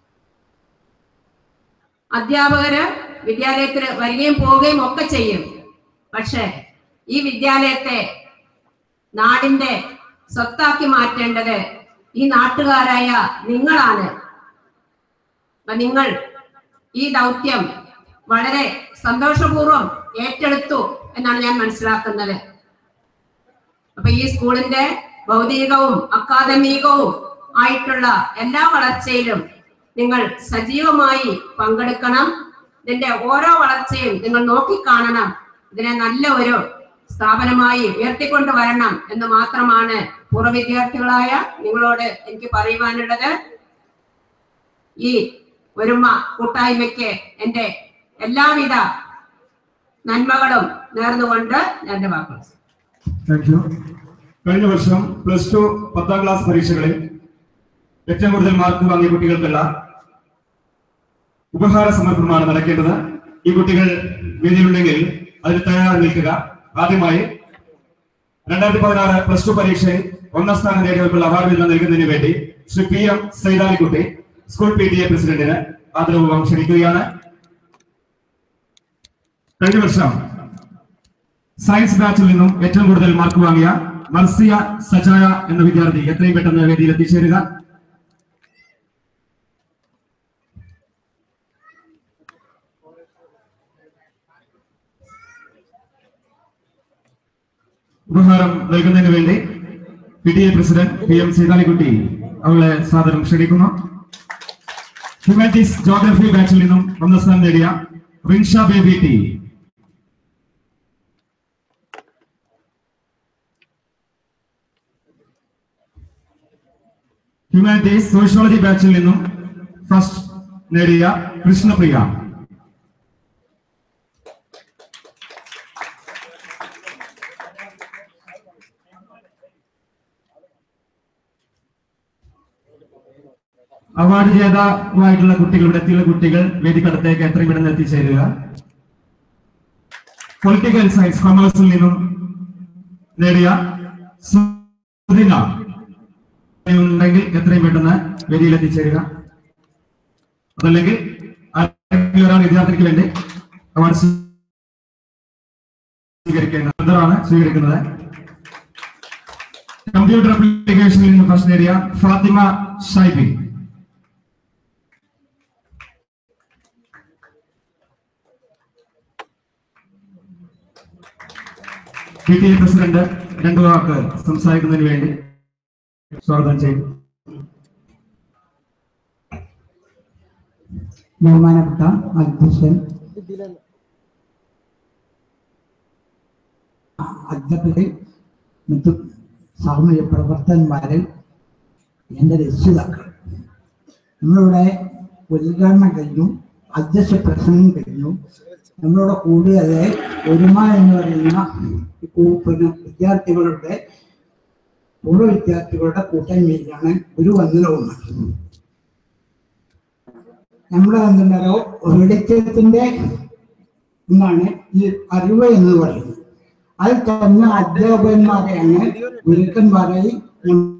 അധ്യാപകര് വിദ്യാലയത്തിൽ വരികയും പോവുകയും ഒക്കെ ചെയ്യും പക്ഷെ ഈ വിദ്യാലയത്തെ നാടിന്റെ സ്വത്താക്കി മാറ്റേണ്ടത് ഈ നാട്ടുകാരായ നിങ്ങളാണ് അപ്പൊ നിങ്ങൾ ഈ ദൗത്യം വളരെ സന്തോഷപൂർവ്വം ഏറ്റെടുത്തു എന്നാണ് ഞാൻ മനസ്സിലാക്കുന്നത് അപ്പൊ ഈ സ്കൂളിന്റെ ഭൗതികവും അക്കാദമികവും ആയിട്ടുള്ള എല്ലാ വളർച്ചയിലും നിങ്ങൾ സജീവമായി പങ്കെടുക്കണം ഇതിന്റെ ഓരോ വളർച്ചയും നിങ്ങൾ നോക്കിക്കാണണം ഇതിനെ നല്ല ഒരു സ്ഥാപനമായി ഉയർത്തിക്കൊണ്ട് വരണം എന്ന് മാത്രമാണ് പൂർവ്വ വിദ്യാർത്ഥികളായ നിങ്ങളോട് എനിക്ക് പറയുവാനുള്ളത് ഈ ഒരുമ കൂട്ടായ്മയ്ക്ക് എന്റെ എല്ലാവിധ നന്മകളും നേർന്നുകൊണ്ട് ഞാൻ എന്റെ വാക്കുകൾ താങ്ക് യു കഴിഞ്ഞ വർഷം പ്ലസ് ടു പത്താം ക്ലാസ് പരീക്ഷകളിൽ ഏറ്റവും കൂടുതൽ മാർക്ക് വാങ്ങിയ കുട്ടികൾക്കുള്ള ഉപഹാര സമർപ്പണമാണ് നടക്കേണ്ടത് ഈ കുട്ടികൾ വേദിയിലുണ്ടെങ്കിൽ അതിൽ തയ്യാറായി നിൽക്കുക ആദ്യമായി രണ്ടായിരത്തി പതിനാറ് പ്ലസ് ടു പരീക്ഷയിൽ ഒന്നാം സ്ഥാനം നേടിയവർക്കുള്ള അവാർഡ് വിതരണം നൽകുന്നതിന് വേണ്ടി Shri P M Saithalikutty school P T A പ്രസിഡന്റിന് ആദരവ് ക്ഷണിക്കുകയാണ് കഴിഞ്ഞ വർഷം സയൻസ് ബാച്ചിൽ നിന്നും ഏറ്റവും കൂടുതൽ മാർക്ക് വാങ്ങിയ മർസിയ സജായ എന്ന വിദ്യാർത്ഥി എത്രയും പെട്ടെന്ന് വേദിയിൽ എത്തിച്ചേരുക ഉപഹാരം നൽകുന്നതിന് വേണ്ടി P T A president P M Seethalikutty അവളെ സാദരം ക്ഷണിക്കുന്നു ഹ്യൂമാനിറ്റീസ് ജോഗ്രഫി ബാച്ചിൽ നിന്നും ഒന്നാം സ്ഥാനം നേടിയ Rinsha Baby T humanities sociology ബാച്ചിൽ നിന്നും ഫസ്റ്റ് നേടിയ കൃഷ്ണപ്രിയ അവാർഡ് ജേതാവായിട്ടുള്ള കുട്ടികൾ ഇവിടെ എത്തിയുള്ള കുട്ടികൾ വേദിക്കടത്തേക്ക് എത്രയും പെട്ടെന്ന് എത്തിച്ചേരുക പൊളിറ്റിക്കൽ സയൻസ് കൊമേഴ്സിൽ നിന്നും നേടിയ സുദിന ഉണ്ടെങ്കിൽ എത്രയും പെട്ടെന്ന് വേദിയിൽ എത്തിച്ചേരുക അതല്ലെങ്കിൽ ആരെങ്കിലും ഒരാൾ വിദ്യാർത്ഥിക്ക് വേണ്ടി അവാർഡ് സ്വീകരിക്കേണ്ടതാണ് സ്വീകരിക്കുന്നത് കമ്പ്യൂട്ടർ ആപ്ലിക്കേഷനിൽ നിന്ന് ഫസ്റ്റ് നേടിയ Fathima Shaibi P T A president രണ്ടു വാക്ക് സംസാരിക്കുന്നതിന് വേണ്ടി സ്വാഗതം ചെയ്തു ബഹുമാനപ്പെട്ട അധ്യക്ഷൻ അധ്യാപകർ മറ്റു സാമൂഹ്യ പ്രവർത്തകന്മാരിൽ എൻ്റെ രക്ഷിതാക്കൾ നമ്മളിവിടെ ഉദ്ഘാടനം കഴിഞ്ഞു അധ്യക്ഷ പ്രസംഗം കഴിഞ്ഞു നമ്മളോട് കൂടുതൽ ഒരുമ എന്ന് പറയുന്ന ഈ കൂ- പിന്നെ വിദ്യാർത്ഥികളുടെ പൂർവ്വ വിദ്യാർത്ഥികളുടെ കൂട്ടായ്മയിലാണ് ഒരു വന്നിലവുമാണ് നമ്മുടെ എന്തുണ്ടോ വെളിച്ചത്തിന്റെ എന്നാണ് ഈ അറിവ് എന്ന് പറയുന്നത് അതിൽ തന്നെ അധ്യാപകന്മാരെയാണ് ഗുരുക്കന്മാരായി നമ്മൾ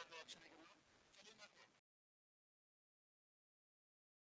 ഔപചാരിക